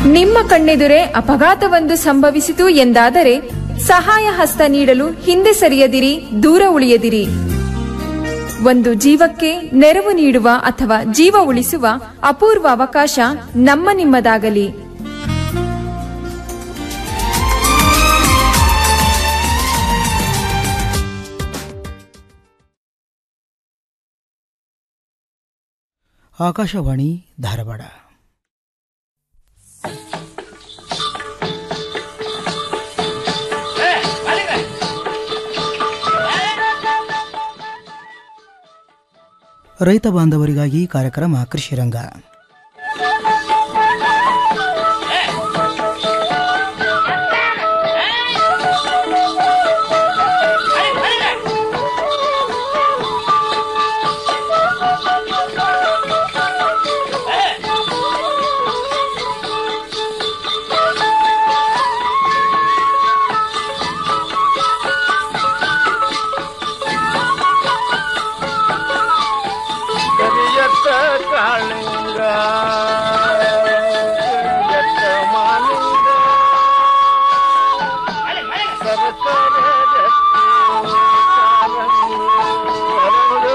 ನಿಮ್ಮ ಕಣ್ಣೆದುರೇ ಅಪಘಾತವೊಂದು ಸಂಭವಿಸಿತು ಎಂದಾದರೆ ಸಹಾಯ ಹಸ್ತ ನೀಡಲು ಹಿಂದೆ ಸರಿಯದಿರಿ ದೂರ ಉಳಿಯದಿರಿ ಒಂದು ಜೀವಕ್ಕೆ ನೆರವು ನೀಡುವ ಅಥವಾ ಜೀವ ಉಳಿಸುವ ಅಪೂರ್ವ ಅವಕಾಶ ನಮ್ಮ ನಿಮ್ಮದಾಗಲಿ ಆಕಾಶವಾಣಿ ಧಾರವಾಡ ರೈತ ಬಾಂಧವರಿಗಾಗಿ ಕಾರ್ಯಕ್ರಮ ಕೃಷಿರಂಗ ಕರಿಯತ್ತ ಕಾಳಿಂಗ ಕರಿಯತ್ತ ಮಾಲಿಂಗ ಸರಸರ ರತ್ನ ಕಾರಂಗಿ ಹರಡು.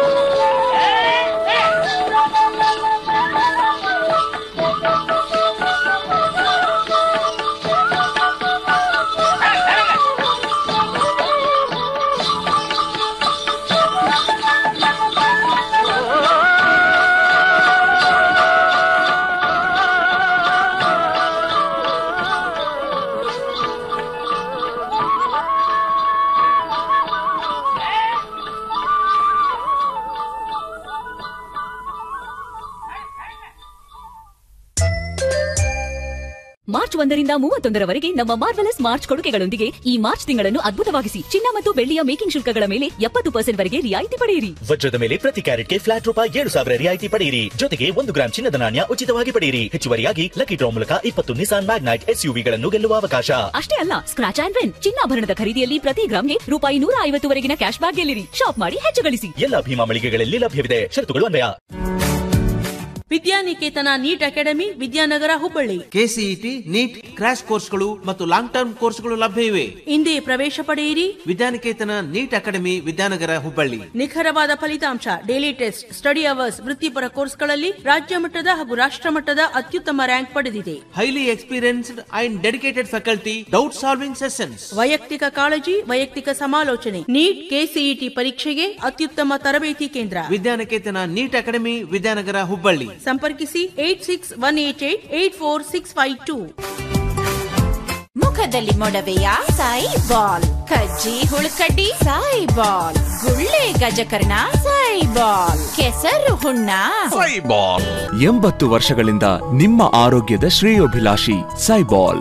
ಮಾರ್ಚ್ ಒಂದರಿಂದ ಮೂವತ್ತೊಂದರವರೆಗೆ ನಮ್ಮ ಮಾರ್ವೆಲಸ್ ಮಾರ್ಚ್ ಕೊಡುಗೆಗಳೊಂದಿಗೆ ಈ ಮಾರ್ಚ್ ತಿಂಗಳನ್ನು ಅದ್ಭುತವಾಗಿಸಿ ಚಿನ್ನ ಮತ್ತು ಬೆಳ್ಳಿಯ ಮೇಕಿಂಗ್ ಶುಲ್ಕಗಳ ಮೇಲೆ ಎಪ್ಪತ್ತು ಪರ್ಸೆಂಟ್ ವರೆಗೆ ರಿಯಾಯಿತಿ ಪಡೆಯಿರಿ ವಜ್ರದ ಮೇಲೆ ಪ್ರತಿ ಕ್ಯಾರೆಟ್ಗೆ ಫ್ಲಾಟ್ ರೂಪಾಯಿ ಏಳು ಸಾವಿರ ರಿಯಾಯಿತಿ ಪಡೆಯಿರಿ ಜೊತೆಗೆ ಒಂದು ಗ್ರಾಂ ಚಿನ್ನದ ನಾಣ್ಯ ಉಚಿತವಾಗಿ ಪಡೆಯಿರಿ ಹೆಚ್ಚುವರಿಯಾಗಿ ಲಕ್ಕಿ ಡ್ರಾ ಮೂಲಕ ಇಪ್ಪತ್ತು ನಿಸಾನ್ ಮ್ಯಾಗ್ನೈಟ್ ಎಸ್ಯುವಿಗಳನ್ನು ಗೆಲ್ಲುವ ಅವಕಾಶ ಅಷ್ಟೇ ಅಲ್ಲ ಸ್ಕ್ರಾಚ್ ಆಂಡ್ ವಿನ್ ಚಿನ್ನಾಭರಣದ ಖರೀದಿಯಲ್ಲಿ ಪ್ರತಿ ಗ್ರಾಮ್ಗೆ ರೂಪಾಯಿ ನೂರ ಐವತ್ತುವರೆಗಿನ ಕ್ಯಾಶ್ ಬ್ಯಾಕ್ ಗೆಲ್ಲಿರಿ ಶಾಪ್ ಮಾಡಿ ಹೆಚ್ಚು ಗಳಿಸಿ ಎಲ್ಲ ಭೀಮಾ ಮಳಿಗೆಗಳಲ್ಲಿ ಲಭ್ಯವಿದೆ ಷರತ್ತುಗಳು ಅನ್ವಯ Vidyaniketan NEET academy Vidyanagara Hubballi K C E T NEET crash ಕೋರ್ಸ್ಗಳು ಮತ್ತು ಲಾಂಗ್ ಟರ್ಮ್ ಕೋರ್ಸ್ಗಳು ಲಭ್ಯ ಇವೆ ಇಂದೇ ಪ್ರವೇಶ ಪಡೆಯಿರಿ ವಿದ್ಯಾನಿಕೇತನ ನೀಟ್ ಅಕಾಡೆಮಿ ವಿದ್ಯಾನಗರ ಹುಬ್ಬಳ್ಳಿ ನಿಖರವಾದ ಫಲಿತಾಂಶ ಡೈಲಿ ಟೆಸ್ಟ್ ಸ್ಟಡಿ ಅವರ್ಸ್ ವೃತ್ತಿಪರ ಕೋರ್ಸ್ಗಳಲ್ಲಿ ರಾಜ್ಯ ಮಟ್ಟದ ಹಾಗೂ ರಾಷ್ಟ್ರ ಮಟ್ಟದ ಅತ್ಯುತ್ತಮ ರ್ಯಾಂಕ್ ಪಡೆದಿದೆ highly experienced and dedicated faculty doubt solving sessions ವೈಯಕ್ತಿಕ ಕಾಳಜಿ ವೈಯಕ್ತಿಕ ಸಮಾಲೋಚನೆ ನೀಟ್ ಕೆಸಿಇಟಿ ಪರೀಕ್ಷೆಗೆ ಅತ್ಯುತ್ತಮ ತರಬೇತಿ ಕೇಂದ್ರ ವಿದ್ಯಾನಿಕೇತನ ನೀಟ್ ಅಕಾಡೆಮಿ ವಿದ್ಯಾನಗರ ಹುಬ್ಬಳ್ಳಿ ಸಂಪರ್ಕಿಸಿ eight six one eight eight eight four six five two ಮುಖದಲ್ಲಿ ಮೊಡವೆಯ ಸಾಯಿ ಬಾಲ್ ಕಜ್ಜಿ ಹುಳುಕಡ್ಡಿ ಸಾಯಿ ಬಾಲ್ ಗುಳ್ಳೆ ಗಜಕರ್ಣ ಸಾಯಿ ಬಾಲ್ ಕೆಸರು ಹುಣ್ಣ ಎಂಬತ್ತು ವರ್ಷಗಳಿಂದ ನಿಮ್ಮ ಆರೋಗ್ಯದ ಶ್ರೇಯೋಭಿಲಾಷಿ Saibol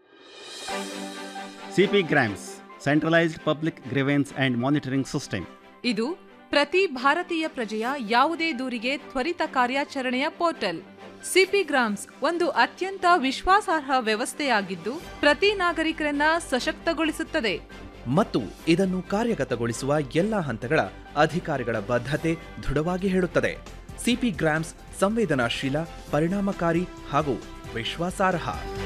C P grams centralised public grievance and monitoring system ಇದು ಪ್ರತಿ ಭಾರತೀಯ ಪ್ರಜೆಯ ಯಾವುದೇ ದೂರಿಗೆ ತ್ವರಿತ ಕಾರ್ಯಾಚರಣೆಯ ಪೋರ್ಟಲ್ ಸಿಪಿ ಗ್ರಾಮ್ಸ್ ಒಂದು ಅತ್ಯಂತ ವಿಶ್ವಾಸಾರ್ಹ ವ್ಯವಸ್ಥೆಯಾಗಿದ್ದು ಪ್ರತಿ ನಾಗರಿಕರನ್ನ ಸಶಕ್ತಗೊಳಿಸುತ್ತದೆ ಮತ್ತು ಇದನ್ನು ಕಾರ್ಯಗತಗೊಳಿಸುವ ಎಲ್ಲಾ ಹಂತಗಳ ಅಧಿಕಾರಿಗಳ ಬದ್ಧತೆ ದೃಢವಾಗಿ ಹೇಳುತ್ತದೆ ಸಿಪಿ ಗ್ರಾಮ್ಸ್ ಸಂವೇದನಾಶೀಲ ಪರಿಣಾಮಕಾರಿ ಹಾಗೂ ವಿಶ್ವಾಸಾರ್ಹ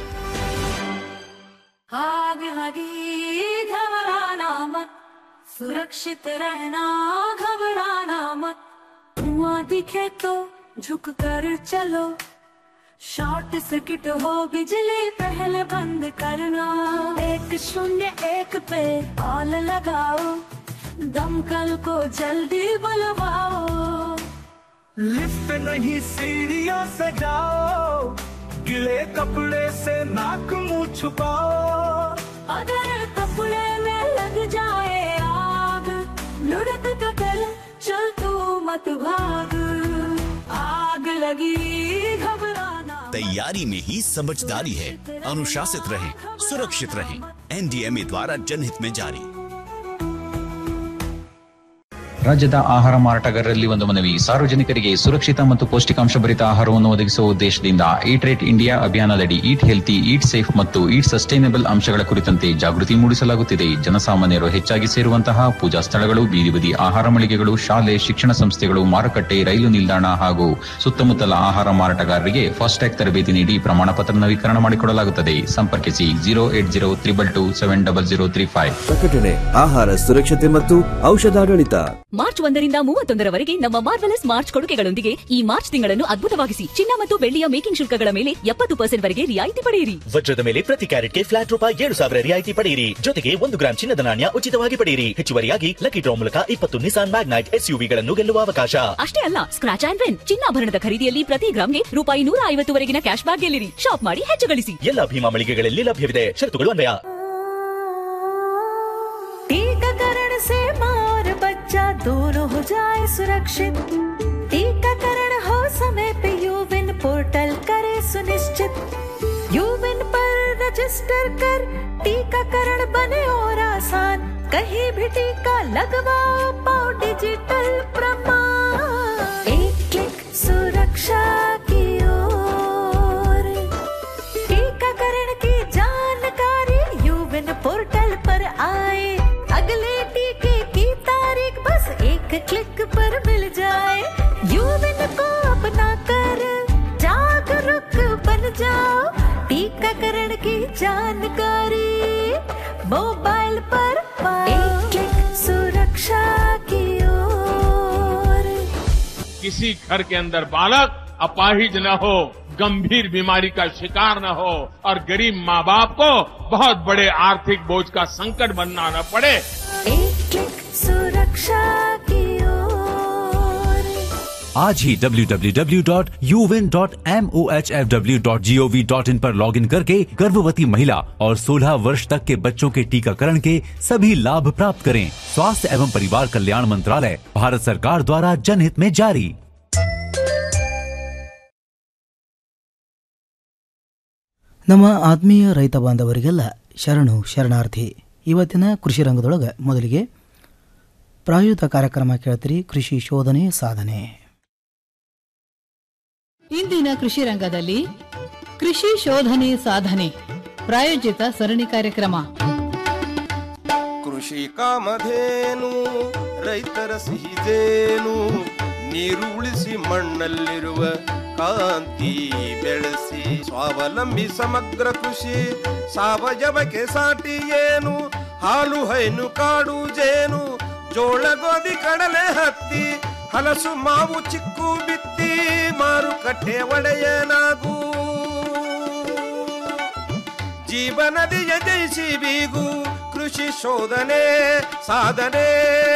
आगे आगे घबराना मत सुरक्षित रहना घबराना मत धुआं दिखे तो झुक कर चलो शॉर्ट सर्किट हो बिजली पहले बंद करना एक शून्य एक पे कॉल लगाओ दमकल को जल्दी बुलवाओ लिफ्ट नहीं सीढ़ियों से जाओ गिले कपड़े से नाक मुंह छुपाओ अगर कपड़े में लग जाए आग लुढ़क का कर चल तू मत भाग आग लगी घबराना तैयारी में ही समझदारी है अनुशासित रहें सुरक्षित रहें एनडीएमए द्वारा जनहित में जारी ರಾಜ್ಯದ ಆಹಾರ ಮಾರಾಟಗಾರರಲ್ಲಿ ಒಂದು ಮನವಿ ಸಾರ್ವಜನಿಕರಿಗೆ ಸುರಕ್ಷಿತ ಮತ್ತು ಪೌಷ್ಟಿಕಾಂಶ ಭರಿತ ಆಹಾರವನ್ನು ಒದಗಿಸುವ ಉದ್ದೇಶದಿಂದ ಈಟ್ ರೇಟ್ ಇಂಡಿಯಾ ಅಭಿಯಾನದಡಿ ಈಟ್ ಹೆಲ್ತಿ ಈಟ್ ಸೇಫ್ ಮತ್ತು ಈಟ್ ಸಸ್ಟೈನಬಲ್ ಅಂಶಗಳ ಕುರಿತಂತೆ ಜಾಗೃತಿ ಮೂಡಿಸಲಾಗುತ್ತಿದೆ ಜನಸಾಮಾನ್ಯರು ಹೆಚ್ಚಾಗಿ ಸೇರುವಂತಹ ಪೂಜಾ ಸ್ಥಳಗಳು ಬೀದಿ ಬದಿ ಆಹಾರ ಮಳಿಗೆಗಳು ಶಾಲೆ ಶಿಕ್ಷಣ ಸಂಸ್ಥೆಗಳು ಮಾರುಕಟ್ಟೆ ರೈಲು ನಿಲ್ದಾಣ ಹಾಗೂ ಸುತ್ತಮುತ್ತಲ ಆಹಾರ ಮಾರಾಟಗಾರರಿಗೆ ಫಾಸ್ಟ್ಯಾಗ್ ತರಬೇತಿ ನೀಡಿ ಪ್ರಮಾಣ ಪತ್ರ ನವೀಕರಣ ಮಾಡಿಕೊಡಲಾಗುತ್ತದೆ ಸಂಪರ್ಕಿಸಿ zero eight zero triple two seven double zero three five ಪ್ರಕಟಣೆ ಆಹಾರ ಸುರಕ್ಷತೆ ಮತ್ತು ಔಷಧಾಡಳಿತ ಮಾರ್ಚ್ ಒಂದರಿಂದ ಮೂವತ್ತೊಂದರವರೆಗೆ ನಮ್ಮ ಮಾರ್ವೆಲಸ್ ಮಾರ್ಚ್ ಕೊಡುಗೆಗಳೊಂದಿಗೆ ಈ ಮಾರ್ಚ್ ತಿಂಗಳನ್ನು ಅದ್ಭುತವಾಗಿಸಿ ಚಿನ್ನ ಮತ್ತು ಬೆಳ್ಳಿಯ ಮೇಕಿಂಗ್ ಶುಲ್ಕಗಳ ಮೇಲೆ ಎಪ್ಪತ್ತು ಪರ್ಸೆಂಟ್ ವರೆಗೆ ರಿಯಾಯಿತಿ ಪಡೆಯಿರಿ ವಜ್ರದ ಮೇಲೆ ಪ್ರತಿ ಕ್ಯಾರೆಟ್ಗೆ ಫ್ಲಾಟ್ ರೂಪಾಯಿ ಏಳು ಸಾವಿರ ರಿಯಾಯಿತಿ ಪಡೆಯಿರಿ ಜೊತೆಗೆ ಒಂದು ಗ್ರಾಂ ಚಿನ್ನದ ನಾಣ್ಯ ಉಚಿತವಾಗಿ ಪಡೆಯಿರಿ ಹೆಚ್ಚುವರಿಯಾಗಿ ಲಕ್ಕಿ ಡ್ರಾ ಮೂಲಕ ಇಪ್ಪತ್ತು ನಿಸಾನ್ ಮ್ಯಾಗ್ನೈಟ್ ಎಸ್ಯುವಿಗಳನ್ನು ಗೆಲ್ಲುವ ಅವಕಾಶ ಅಷ್ಟೇ ಅಲ್ಲ ಸ್ಕ್ರಾಚ್ ಆಂಡ್ ವಿನ್ ಚಿನ್ನಾಭರಣದ ಖರೀದಿಯಲ್ಲಿ ಪ್ರತಿ ಗ್ರಾಮ್ಗೆ ರೂಪಾಯಿ ನೂರ ಐವತ್ತುವರೆಗಿನ ಕ್ಯಾಶ್ ಬ್ಯಾಕ್ ಗೆಲ್ಲಿರಿ ಶಾಪ್ ಮಾಡಿ ಹೆಚ್ಚು ಗಳಿಸಿ ಎಲ್ಲ ಭೀಮಾ ಮಳಿಗೆಗಳಲ್ಲಿ ಲಭ್ಯವಿದೆ ಷರತ್ತುಗಳು ಅನ್ವಯ टीकाकरण से माँ और बच्चा दोनों हो जाए सुरक्षित टीकाकरण हो समय पे यूविन पोर्टल करे सुनिश्चित यूविन पर रजिस्टर कर टीकाकरण बने और आसान कहीं भी टीका लगवाओ पाओ डिजिटल प्रमाण एक क्लिक सुरक्षा की ओर टीकाकरण की जानकारी यूविन पोर्टल पर आए अगले टीके की तारीख बस एक क्लिक पर मिल जाए यूविन को अपना कर जागरूक बन जाओ टीकाकरण की जानकारी मोबाइल पर पाओ एक क्लिक सुरक्षा की ओर किसी घर के अंदर बालक अपाहिज न हो गंभीर बीमारी का शिकार न हो और गरीब माँ बाप को बहुत बड़े आर्थिक बोझ का संकट बनना न पड़े एक क्लिक सुरक्षा की ओर आज ही www.uvin.mohfw.gov.in पर लॉगिन करके गर्भवती महिला और 16 वर्ष तक के बच्चों के टीकाकरण के सभी लाभ प्राप्त करें स्वास्थ्य एवं परिवार कल्याण मंत्रालय भारत सरकार द्वारा जनहित में जारी ನಮ್ಮ ಆತ್ಮೀಯ ರೈತ ಬಾಂಧವರಿಗೆಲ್ಲ ಶರಣು ಶರಣಾರ್ಥಿ ಇವತ್ತಿನ ಕೃಷಿ ರಂಗದೊಳಗೆ ಮೊದಲಿಗೆ ಪ್ರಾಯೋಜಿತ ಕಾರ್ಯಕ್ರಮ ಕೇಳ್ತೀರಿ ಕೃಷಿ ಶೋಧನೆ ಸಾಧನೆ ಇಂದಿನ ಕೃಷಿ ರಂಗದಲ್ಲಿ ಕೃಷಿ ಶೋಧನೆ ಸಾಧನೆ ಪ್ರಾಯೋಜಿತ ಸರಣಿ ಕಾರ್ಯಕ್ರಮ ಕೃಷಿ ಕಾಮಧೇನು ರೈತರ ಸಿಹಿದೇನು ನೀರು ಉಳಿಸಿ ಮಣ್ಣಲ್ಲಿರುವ ಕಾಂತಿ ಬೆಳೆಸಿ ಸ್ವಾವಲಂಬಿ ಸಮಗ್ರ ಕೃಷಿ ಸಾವಯವಕ್ಕೆ ಸಾಟಿ ಏನು ಹಾಲು ಹೈನು ಕಾಡು ಜೇನು ಜೋಳ ಗೋಧಿ ಕಡಲೆ ಹತ್ತಿ ಹಲಸು ಮಾವು ಚಿಕ್ಕು ಬಿತ್ತಿ ಮಾರುಕಟ್ಟೆ ಒಡೆಯನಾಗೂ ಜೀವನದಿಯ ಜಯಿಸಿ ಬೀಗು ಕೃಷಿ ಶೋಧನೆ ಸಾಧನೆ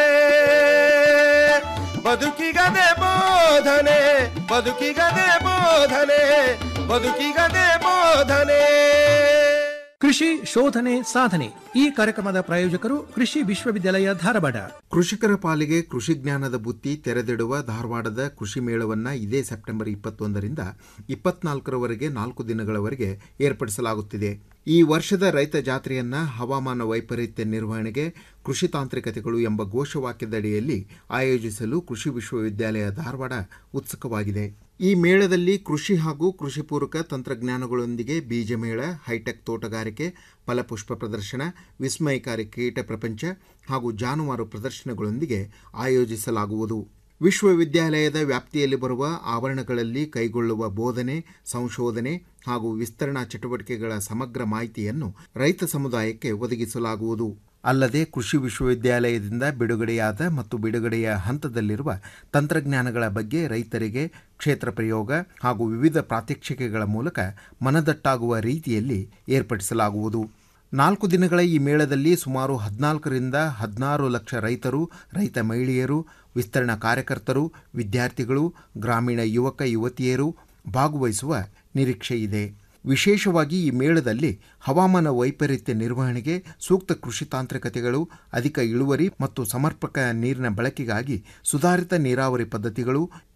ಬದುಕಿಗದೆ ಬೋಧನೆ ಬದುಕಿಗದೆ ಬೋಧನೆ ಬದುಕಿಗದೆ ಬೋಧನೆ ಕೃಷಿ ಶೋಧನೆ ಸಾಧನೆ ಈ ಕಾರ್ಯಕ್ರಮದ ಪ್ರಾಯೋಜಕರು ಕೃಷಿ ವಿಶ್ವವಿದ್ಯಾಲಯ ಧಾರವಾಡ ಕೃಷಿಕರ ಪಾಲಿಗೆ ಕೃಷಿ ಜ್ಞಾನದ ಬುತ್ತಿ ತೆರೆದಿಡುವ ಧಾರವಾಡದ ಕೃಷಿ ಮೇಳವನ್ನು ಇದೇ ಸೆಪ್ಟೆಂಬರ್ ಇಪ್ಪತ್ತೊಂದರಿಂದ ಇಪ್ಪತ್ನಾಲ್ಕರವರೆಗೆ ನಾಲ್ಕು ದಿನಗಳವರೆಗೆ ಏರ್ಪಡಿಸಲಾಗುತ್ತಿದೆ ಈ ವರ್ಷದ ರೈತ ಜಾತ್ರೆಯನ್ನ ಹವಾಮಾನ ವೈಪರೀತ್ಯ ನಿರ್ವಹಣೆಗೆ ಕೃಷಿ ತಾಂತ್ರಿಕತೆಗಳು ಎಂಬ ಘೋಷವಾಕ್ಯದಡಿಯಲ್ಲಿ ಆಯೋಜಿಸಲು ಕೃಷಿ ವಿಶ್ವವಿದ್ಯಾಲಯ ಧಾರವಾಡ ಉತ್ಸುಕವಾಗಿದೆ ಈ ಮೇಳದಲ್ಲಿ ಕೃಷಿ ಹಾಗೂ ಕೃಷಿ ಪೂರಕ ತಂತ್ರಜ್ಞಾನಗಳೊಂದಿಗೆ ಬೀಜ ಮೇಳ ಹೈಟೆಕ್ ತೋಟಗಾರಿಕೆ ಫಲಪುಷ್ಪ ಪ್ರದರ್ಶನ ವಿಸ್ಮಯಕಾರಿ ಕೀಟ ಪ್ರಪಂಚ ಹಾಗೂ ಜಾನುವಾರು ಪ್ರದರ್ಶನಗಳೊಂದಿಗೆ ಆಯೋಜಿಸಲಾಗುವುದು ವಿಶ್ವವಿದ್ಯಾಲಯದ ವ್ಯಾಪ್ತಿಯಲ್ಲಿ ಬರುವ ಆವರಣಗಳಲ್ಲಿ ಕೈಗೊಳ್ಳುವ ಬೋಧನೆ ಸಂಶೋಧನೆ ಹಾಗೂ ವಿಸ್ತರಣಾ ಚಟುವಟಿಕೆಗಳ ಸಮಗ್ರ ಮಾಹಿತಿಯನ್ನು ರೈತ ಸಮುದಾಯಕ್ಕೆ ಒದಗಿಸಲಾಗುವುದು ಅಲ್ಲದೆ ಕೃಷಿ ವಿಶ್ವವಿದ್ಯಾಲಯದಿಂದ ಬಿಡುಗಡೆಯಾದ ಮತ್ತು ಬಿಡುಗಡೆಯ ಹಂತದಲ್ಲಿರುವ ತಂತ್ರಜ್ಞಾನಗಳ ಬಗ್ಗೆ ರೈತರಿಗೆ ಕ್ಷೇತ್ರ ಪ್ರಯೋಗ ಹಾಗೂ ವಿವಿಧ ಪ್ರಾತ್ಯಕ್ಷಿಕೆಗಳ ಮೂಲಕ ಮನದಟ್ಟಾಗುವ ರೀತಿಯಲ್ಲಿ ಏರ್ಪಡಿಸಲಾಗುವುದು ನಾಲ್ಕು ದಿನಗಳ ಈ ಮೇಳದಲ್ಲಿ ಸುಮಾರು ಹದಿನಾಲ್ಕರಿಂದ ಹದಿನಾರು ಲಕ್ಷ ರೈತರು ರೈತ ಮಹಿಳೆಯರು ವಿಸ್ತರಣಾ ಕಾರ್ಯಕರ್ತರು ವಿದ್ಯಾರ್ಥಿಗಳು ಗ್ರಾಮೀಣ ಯುವಕ ಯುವತಿಯರು ಭಾಗವಹಿಸುವ ನಿರೀಕ್ಷೆ ಇದೆ ವಿಶೇಷವಾಗಿ ಈ ಮೇಳದಲ್ಲಿ ಹವಾಮಾನ ವೈಪರೀತ್ಯ ನಿರ್ವಹಣೆಗೆ ಸೂಕ್ತ ಕೃಷಿ ತಾಂತ್ರಿಕತೆಗಳು ಅಧಿಕ ಇಳುವರಿ ಮತ್ತು ಸಮರ್ಪಕ ನೀರಿನ ಬಳಕೆಗಾಗಿ ಸುಧಾರಿತ ನೀರಾವರಿ ಪದ್ಧತಿಗಳು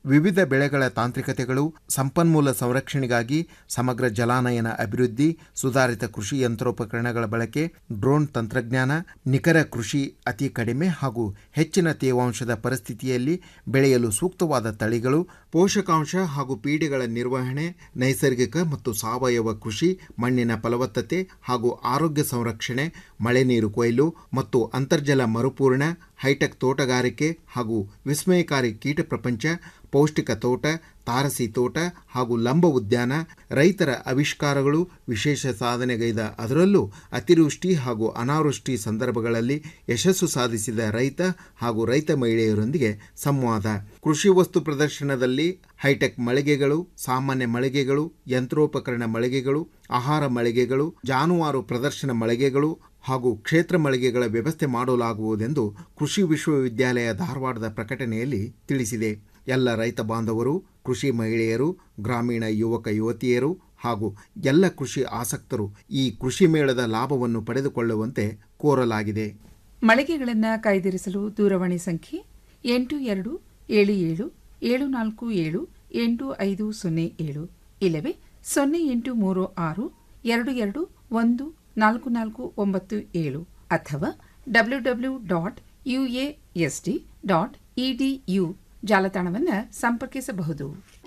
ವಿವಿಧ ಬೆಳೆಗಳ ತಾಂತ್ರಿಕತೆಗಳು ಸಂಪನ್ಮೂಲ ಸಂರಕ್ಷಣೆಗಾಗಿ ಸಮಗ್ರ ಜಲಾನಯನ ಅಭಿವೃದ್ಧಿ ಸುಧಾರಿತ ಕೃಷಿ ಯಂತ್ರೋಪಕರಣಗಳ ಬಳಕೆ ಡ್ರೋನ್ ತಂತ್ರಜ್ಞಾನ ನಿಖರ ಕೃಷಿ ಅತಿ ಕಡಿಮೆ ಹಾಗೂ ಹೆಚ್ಚಿನ ತೇವಾಂಶದ ಪರಿಸ್ಥಿತಿಯಲ್ಲಿ ಬೆಳೆಯಲು ಸೂಕ್ತವಾದ ತಳಿಗಳು ಪೋಷಕಾಂಶ ಹಾಗೂ ಪೀಡೆಗಳ ನಿರ್ವಹಣೆ ನೈಸರ್ಗಿಕ ಮತ್ತು ಸಾವಯವ ಕೃಷಿ ಮಣ್ಣಿನ ಫಲವತ್ತತೆ ಹಾಗೂ ಆರೋಗ್ಯ ಸಂರಕ್ಷಣೆ ಮಳೆ ನೀರು ಕೊಯ್ಲು ಮತ್ತು ಅಂತರ್ಜಲ ಮರುಪೂರ್ಣ ಹೈಟೆಕ್ ತೋಟಗಾರಿಕೆ ಹಾಗೂ ವಿಸ್ಮಯಕಾರಿ ಕೀಟ ಪ್ರಪಂಚ ಪೌಷ್ಟಿಕ ತೋಟ ತಾರಸಿ ತೋಟ ಹಾಗೂ ಲಂಬ ಉದ್ಯಾನ ರೈತರ ಆವಿಷ್ಕಾರಗಳು ವಿಶೇಷ ಸಾಧನೆಗೈದ ಅದರಲ್ಲೂ ಅತಿವೃಷ್ಟಿ ಹಾಗೂ ಅನಾವೃಷ್ಟಿ ಸಂದರ್ಭಗಳಲ್ಲಿ ಯಶಸ್ಸು ಸಾಧಿಸಿದ ರೈತ ಹಾಗೂ ರೈತ ಮಹಿಳೆಯರೊಂದಿಗೆ ಸಂವಾದ ಕೃಷಿ ವಸ್ತು ಪ್ರದರ್ಶನದಲ್ಲಿ ಹೈಟೆಕ್ ಮಳಿಗೆಗಳು ಸಾಮಾನ್ಯ ಮಳಿಗೆಗಳು ಯಂತ್ರೋಪಕರಣ ಮಳಿಗೆಗಳು ಆಹಾರ ಮಳಿಗೆಗಳು ಜಾನುವಾರು ಪ್ರದರ್ಶನ ಮಳಿಗೆಗಳು ಹಾಗೂ ಕ್ಷೇತ್ರ ಮಳಿಗೆಗಳ ವ್ಯವಸ್ಥೆ ಮಾಡಲಾಗುವುದೆಂದು ಕೃಷಿ ವಿಶ್ವವಿದ್ಯಾಲಯ ಧಾರವಾಡದ ಪ್ರಕಟಣೆಯಲ್ಲಿ ತಿಳಿಸಿದೆ ಎಲ್ಲ ರೈತ ಬಾಂಧವರು ಕೃಷಿ ಮಹಿಳೆಯರು ಗ್ರಾಮೀಣ ಯುವಕ ಯುವತಿಯರು ಹಾಗೂ ಎಲ್ಲ ಕೃಷಿ ಆಸಕ್ತರು ಈ ಕೃಷಿ ಮೇಳದ ಲಾಭವನ್ನು ಪಡೆದುಕೊಳ್ಳುವಂತೆ ಕೋರಲಾಗಿದೆ ಮಳಿಗೆಗಳನ್ನು ಕಾಯ್ದಿರಿಸಲು ದೂರವಾಣಿ ಸಂಖ್ಯೆ ಎಂಟು ಎರಡು ಏಳು ಏಳು ಏಳು ನಾಲ್ಕು ಏಳು ಎಂಟು ಐದು ಸೊನ್ನೆ ಏಳು ಇಲ್ಲವೇ ಸೊನ್ನೆ ಎಂಟು ಮೂರು ಆರು ಎರಡು ಎರಡು ಒಂದು ನಾಲ್ಕು ನಾಲ್ಕು ಒಂಬತ್ತು ಏಳು ಅಥವಾ W W dot U A S D dot E D U ಜಾಲತಾಣವನ್ನು ಸಂಪರ್ಕಿಸಬಹುದು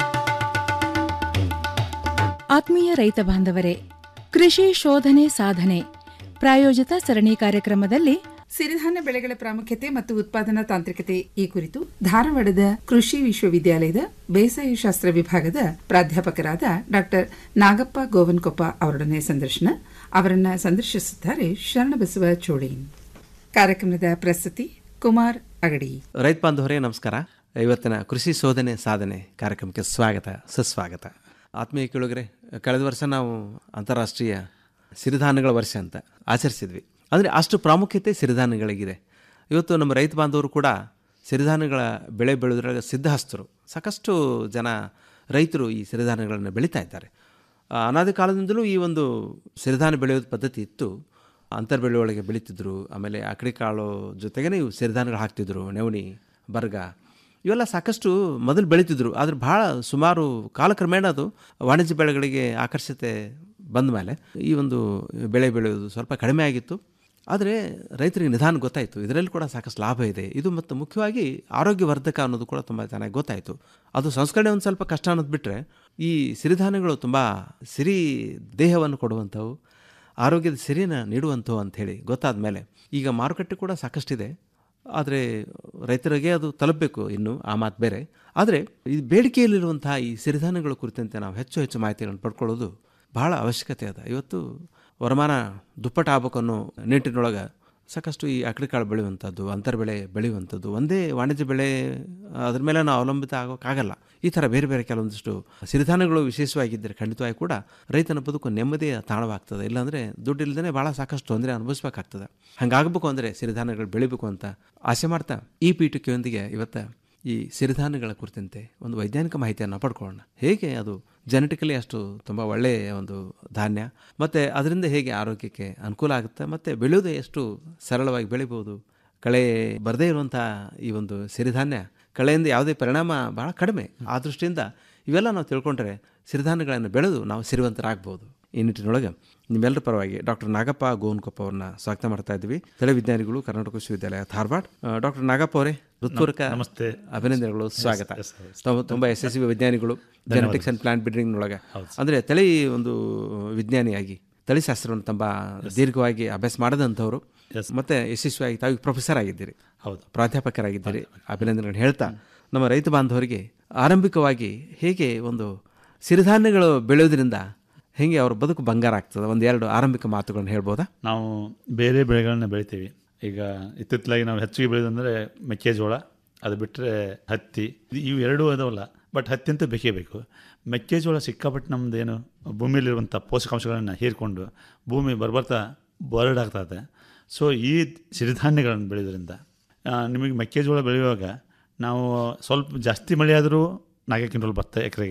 ಆತ್ಮೀಯ ರೈತ ಬಾಂಧವರೇ ಕೃಷಿ ಶೋಧನೆ ಸಾಧನೆ ಪ್ರಾಯೋಜಿತ ಸರಣಿ ಕಾರ್ಯಕ್ರಮದಲ್ಲಿ ಸಿರಿಧಾನ್ಯ ಬೆಳೆಗಳ ಪ್ರಾಮುಖ್ಯತೆ ಮತ್ತು ಉತ್ಪಾದನಾ ತಾಂತ್ರಿಕತೆ ಈ ಕುರಿತು ಧಾರವಾಡದ ಕೃಷಿ ವಿಶ್ವವಿದ್ಯಾಲಯದ ಬೇಸಾಯ ಶಾಸ್ತ್ರ ವಿಭಾಗದ ಪ್ರಾಧ್ಯಾಪಕರಾದ ಡಾಕ್ಟರ್ ನಾಗಪ್ಪ ಗೋವನ್ಕೊಪ್ಪ ಅವರೊಡನೆ ಸಂದರ್ಶನ ಅವರನ್ನ ಸಂದರ್ಶಿಸುತ್ತಾರೆ ಶರಣಬಸವ ಚೋಳಿ ಕಾರ್ಯಕ್ರಮದ ಪ್ರಸ್ತುತಿ ಕುಮಾರ್ ಅಗಡಿ ರೈತ ಬಾಂಧವರೇ ನಮಸ್ಕಾರ ಇವತ್ತಿನ ಕೃಷಿ ಶೋಧನೆ ಸಾಧನೆ ಕಾರ್ಯಕ್ರಮಕ್ಕೆ ಸ್ವಾಗತ ಸುಸ್ವಾಗತ ಆತ್ಮೀಯ ಕೇಳುಗರೆ ಕಳೆದ ವರ್ಷ ನಾವು ಅಂತಾರಾಷ್ಟ್ರೀಯ ಸಿರಿಧಾನ್ಯಗಳ ವರ್ಷ ಅಂತ ಆಚರಿಸಿದ್ವಿ ಅಂದರೆ ಅಷ್ಟು ಪ್ರಾಮುಖ್ಯತೆ ಸಿರಿಧಾನ್ಯಗಳಿಗಿದೆ ಇವತ್ತು ನಮ್ಮ ರೈತ ಬಾಂಧವರು ಕೂಡ ಸಿರಿಧಾನ್ಯಗಳ ಬೆಳೆ ಬೆಳೆದ್ರಾಗ ಸಿದ್ಧಹಸ್ತರು ಸಾಕಷ್ಟು ಜನ ರೈತರು ಈ ಸಿರಿಧಾನ್ಯಗಳನ್ನು ಬೆಳೀತಾ ಇದ್ದಾರೆ ಆ, ಅನಾದಿ ಕಾಲದಿಂದಲೂ ಈ ಒಂದು ಸಿರಿಧಾನ್ಯ ಬೆಳೆಯೋದು ಪದ್ಧತಿ ಇತ್ತು ಅಂತರ್ ಬೆಳೆ ಒಳಗೆ ಬೆಳೀತಿದ್ರು ಆಮೇಲೆ ಅಕಡಿ ಕಾಳು ಜೊತೆಗೇ ಇವು ಸಿರಿಧಾನ್ಯಗಳು ಹಾಕ್ತಿದ್ರು ನವಣಿ ಬರ್ಗ ಇವೆಲ್ಲ ಸಾಕಷ್ಟು ಮೊದಲು ಬೆಳೀತಿದ್ರು ಆದರೆ ಭಾಳ ಸುಮಾರು ಕಾಲಕ್ರಮೇಣ ಅದು ವಾಣಿಜ್ಯ ಬೆಳೆಗಳಿಗೆ ಆಕರ್ಷತೆ ಬಂದ ಮೇಲೆ ಈ ಒಂದು ಬೆಳೆ ಬೆಳೆಯೋದು ಸ್ವಲ್ಪ ಕಡಿಮೆ ಆಗಿತ್ತು ಆದರೆ ರೈತರಿಗೆ ನಿಧಾನ ಗೊತ್ತಾಯಿತು ಇದರಲ್ಲಿ ಕೂಡ ಸಾಕಷ್ಟು ಲಾಭ ಇದೆ ಇದು ಮತ್ತು ಮುಖ್ಯವಾಗಿ ಆರೋಗ್ಯವರ್ಧಕ ಅನ್ನೋದು ಕೂಡ ತುಂಬ ಚೆನ್ನಾಗಿ ಗೊತ್ತಾಯಿತು ಅದು ಸಂಸ್ಕರಣೆ ಒಂದು ಸ್ವಲ್ಪ ಕಷ್ಟ ಅನ್ನೋದು ಬಿಟ್ಟರೆ ಈ ಸಿರಿಧಾನ್ಯಗಳು ತುಂಬ ಸಿರಿ ದೇಹವನ್ನು ಕೊಡುವಂಥವು ಆರೋಗ್ಯದ ಸಿರಿನ ನೀಡುವಂಥವು ಅಂಥೇಳಿ ಗೊತ್ತಾದ ಮೇಲೆ ಈಗ ಮಾರುಕಟ್ಟೆ ಕೂಡ ಸಾಕಷ್ಟಿದೆ ಆದರೆ ರೈತರಿಗೆ ಅದು ತಲುಪಬೇಕು ಇನ್ನು ಆ ಮಾತು ಬೇರೆ ಆದರೆ ಈ ಬೇಡಿಕೆಯಲ್ಲಿರುವಂತಹ ಈ ಸಿರಿಧಾನ್ಯಗಳ ಕುರಿತಂತೆ ನಾವು ಹೆಚ್ಚು ಹೆಚ್ಚು ಮಾಹಿತಿಗಳನ್ನು ಪಡ್ಕೊಳ್ಳೋದು ಬಹಳ ಅವಶ್ಯಕತೆ ಅದ ಇವತ್ತು ವರಮಾನ ದುಪ್ಪಟ್ಟು ಆಗ್ಬೇಕು ಅನ್ನೋ ನಿಟ್ಟಿನೊಳಗೆ ಸಾಕಷ್ಟು ಈ ಅಕಡಿ ಕಾಳು ಬೆಳೆಯುವಂಥದ್ದು ಅಂತರ್ ಬೆಳೆ ಬೆಳೆಯುವಂಥದ್ದು ಒಂದೇ ವಾಣಿಜ್ಯ ಬೆಳೆ ಅದ್ರ ಮೇಲೆ ನಾವು ಅವಲಂಬಿತ ಆಗೋಕ್ಕಾಗಲ್ಲ ಈ ಥರ ಬೇರೆ ಬೇರೆ ಕೆಲವೊಂದಿಷ್ಟು ಸಿರಿಧಾನ್ಯಗಳು ವಿಶೇಷವಾಗಿದ್ದರೆ ಖಂಡಿತವಾಗಿ ಕೂಡ ರೈತನ ಬದುಕು ನೆಮ್ಮದಿಯ ತಾಣವಾಗ್ತದೆ ಇಲ್ಲಾಂದರೆ ದುಡ್ಡು ಇಲ್ಲದೇ ಭಾಳ ಸಾಕಷ್ಟು ತೊಂದರೆ ಅನುಭವಿಸ್ಬೇಕಾಗ್ತದೆ ಹಂಗಾಗಬೇಕು ಅಂದರೆ ಸಿರಿಧಾನ್ಯಗಳು ಬೆಳಿಬೇಕು ಅಂತ ಆಸೆ ಮಾಡ್ತಾ ಈ ಪೀಠಿಕೆಯೊಂದಿಗೆ ಇವತ್ತು ಈ ಸಿರಿಧಾನ್ಯಗಳ ಕುರಿತಂತೆ ಒಂದು ವೈಜ್ಞಾನಿಕ ಮಾಹಿತಿಯನ್ನು ಪಡ್ಕೊಳ್ಳೋಣ ಹೇಗೆ ಅದು ಜೆನೆಟಿಕಲಿ ಅಷ್ಟು ತುಂಬ ಒಳ್ಳೆಯ ಒಂದು ಧಾನ್ಯ ಮತ್ತು ಅದರಿಂದ ಹೇಗೆ ಆರೋಗ್ಯಕ್ಕೆ ಅನುಕೂಲ ಆಗುತ್ತೆ ಮತ್ತು ಬೆಳೆಯೋದು ಎಷ್ಟು ಸರಳವಾಗಿ ಬೆಳಿಬೋದು ಕಳೆ ಬರದೇ ಇರುವಂಥ ಈ ಒಂದು ಸಿರಿಧಾನ್ಯ ಕಳೆಯಿಂದ ಯಾವುದೇ ಪರಿಣಾಮ ಭಾಳ ಕಡಿಮೆ ಆ ದೃಷ್ಟಿಯಿಂದ ಇವೆಲ್ಲ ನಾವು ತಿಳ್ಕೊಂಡ್ರೆ ಸಿರಿಧಾನ್ಯಗಳನ್ನು ಬೆಳೆದು ನಾವು ಸಿರಿವಂತರಾಗ್ಬೋದು ಈ ನಿಟ್ಟಿನೊಳಗೆ ನಿಮ್ಮೆಲ್ಲರ ಪರವಾಗಿ ಡಾಕ್ಟರ್ ನಾಗಪ್ಪ ಗೋನ್ಕೊಪ್ಪ ಅವ್ರನ್ನ ಸ್ವಾಗತ ಮಾಡ್ತಾ ಇದ್ವಿ ತಲೆ ವಿಜ್ಞಾನಿಗಳು ಕರ್ನಾಟಕ ವಿಶ್ವವಿದ್ಯಾಲಯ ಧಾರವಾಡ ಡಾಕ್ಟರ್ ನಾಗಪ್ಪ ಅವರೇ ಹೃತ್ಪೂರ್ವಕ ನಮಸ್ತೆ. ಅಭಿನಂದನೆಗಳು ಸ್ವಾಗತ Yes, yes. ತಾವು ತುಂಬ ಯಶಸ್ವಿ ವಿಜ್ಞಾನಿಗಳು ಧನ್ಯವಾದ. ಜೆನೆಟಿಕ್ಸ್ ಆ್ಯಂಡ್ ಪ್ಲಾಂಟ್ ಬ್ರೀಡಿಂಗ್ನೊಳಗೆ ಅಂದರೆ ತಳಿ ಒಂದು ವಿಜ್ಞಾನಿಯಾಗಿ ತಳಿಶಾಸ್ತ್ರವನ್ನು ತುಂಬ ದೀರ್ಘವಾಗಿ ಅಭ್ಯಾಸ ಮಾಡದಂಥವ್ರು ಮತ್ತೆ ಯಶಸ್ವಿಯಾಗಿ ತಾವು ಪ್ರೊಫೆಸರ್ ಆಗಿದ್ದೀರಿ ಹೌದು ಪ್ರಾಧ್ಯಾಪಕರಾಗಿದ್ದೀರಿ ಅಭಿನಂದನೆಗಳನ್ನು ಹೇಳ್ತಾ ನಮ್ಮ ರೈತ ಬಾಂಧವರಿಗೆ ಆರಂಭಿಕವಾಗಿ ಹೇಗೆ ಒಂದು ಸಿರಿಧಾನ್ಯಗಳು ಬೆಳೆಯೋದ್ರಿಂದ ಹೇಗೆ ಅವ್ರ ಬದುಕು ಬಂಗಾರ ಆಗ್ತದೆ ಒಂದೆರಡು ಆರಂಭಿಕ ಮಾತುಗಳನ್ನು ಹೇಳ್ಬೋದಾ ನಾವು ಬೇರೆ ಬೆಳೆಗಳನ್ನ ಬೆಳಿತೀವಿ ಈಗ ಇತ್ತಿತ್ತಲಾಗಿ ನಾವು ಹೆಚ್ಚಿಗೆ ಬೆಳೆಯೋದಂದರೆ ಮೆಕ್ಕೆಜೋಳ ಅದು ಬಿಟ್ಟರೆ ಹತ್ತಿ ಇದು- ಇವು ಎರಡೂ ಅದಾವಲ್ಲ ಬಟ್ ಹತ್ತಿ ಅಂತೂ ಬೇಕೇ ಬೇಕು ಮೆಕ್ಕೆಜೋಳ ಸಿಕ್ಕಾಪಟ್ಟೆ ನಮ್ದು ಏನು ಭೂಮಿಯಲ್ಲಿರುವಂಥ ಪೋಷಕಾಂಶಗಳನ್ನು ಹೀರ್ಕೊಂಡು ಭೂಮಿ ಬರ್ಬರ್ತಾ ಬರಡಾಗ್ತದೆ ಸೊ ಈ ಸಿರಿಧಾನ್ಯಗಳನ್ನು ಬೆಳೆಯೋದ್ರಿಂದ ಆ, ನಿಮಗೆ ಮೆಕ್ಕೆಜೋಳ ಬೆಳೆಯುವಾಗ ನಾವು ಸ್ವಲ್ಪ ಜಾಸ್ತಿ ಮಳೆ ಆದರೂ ನಾಲ್ಕು ಕ್ವಿಂಟಲ್ ಭತ್ತ ಎಕರೆಗೆ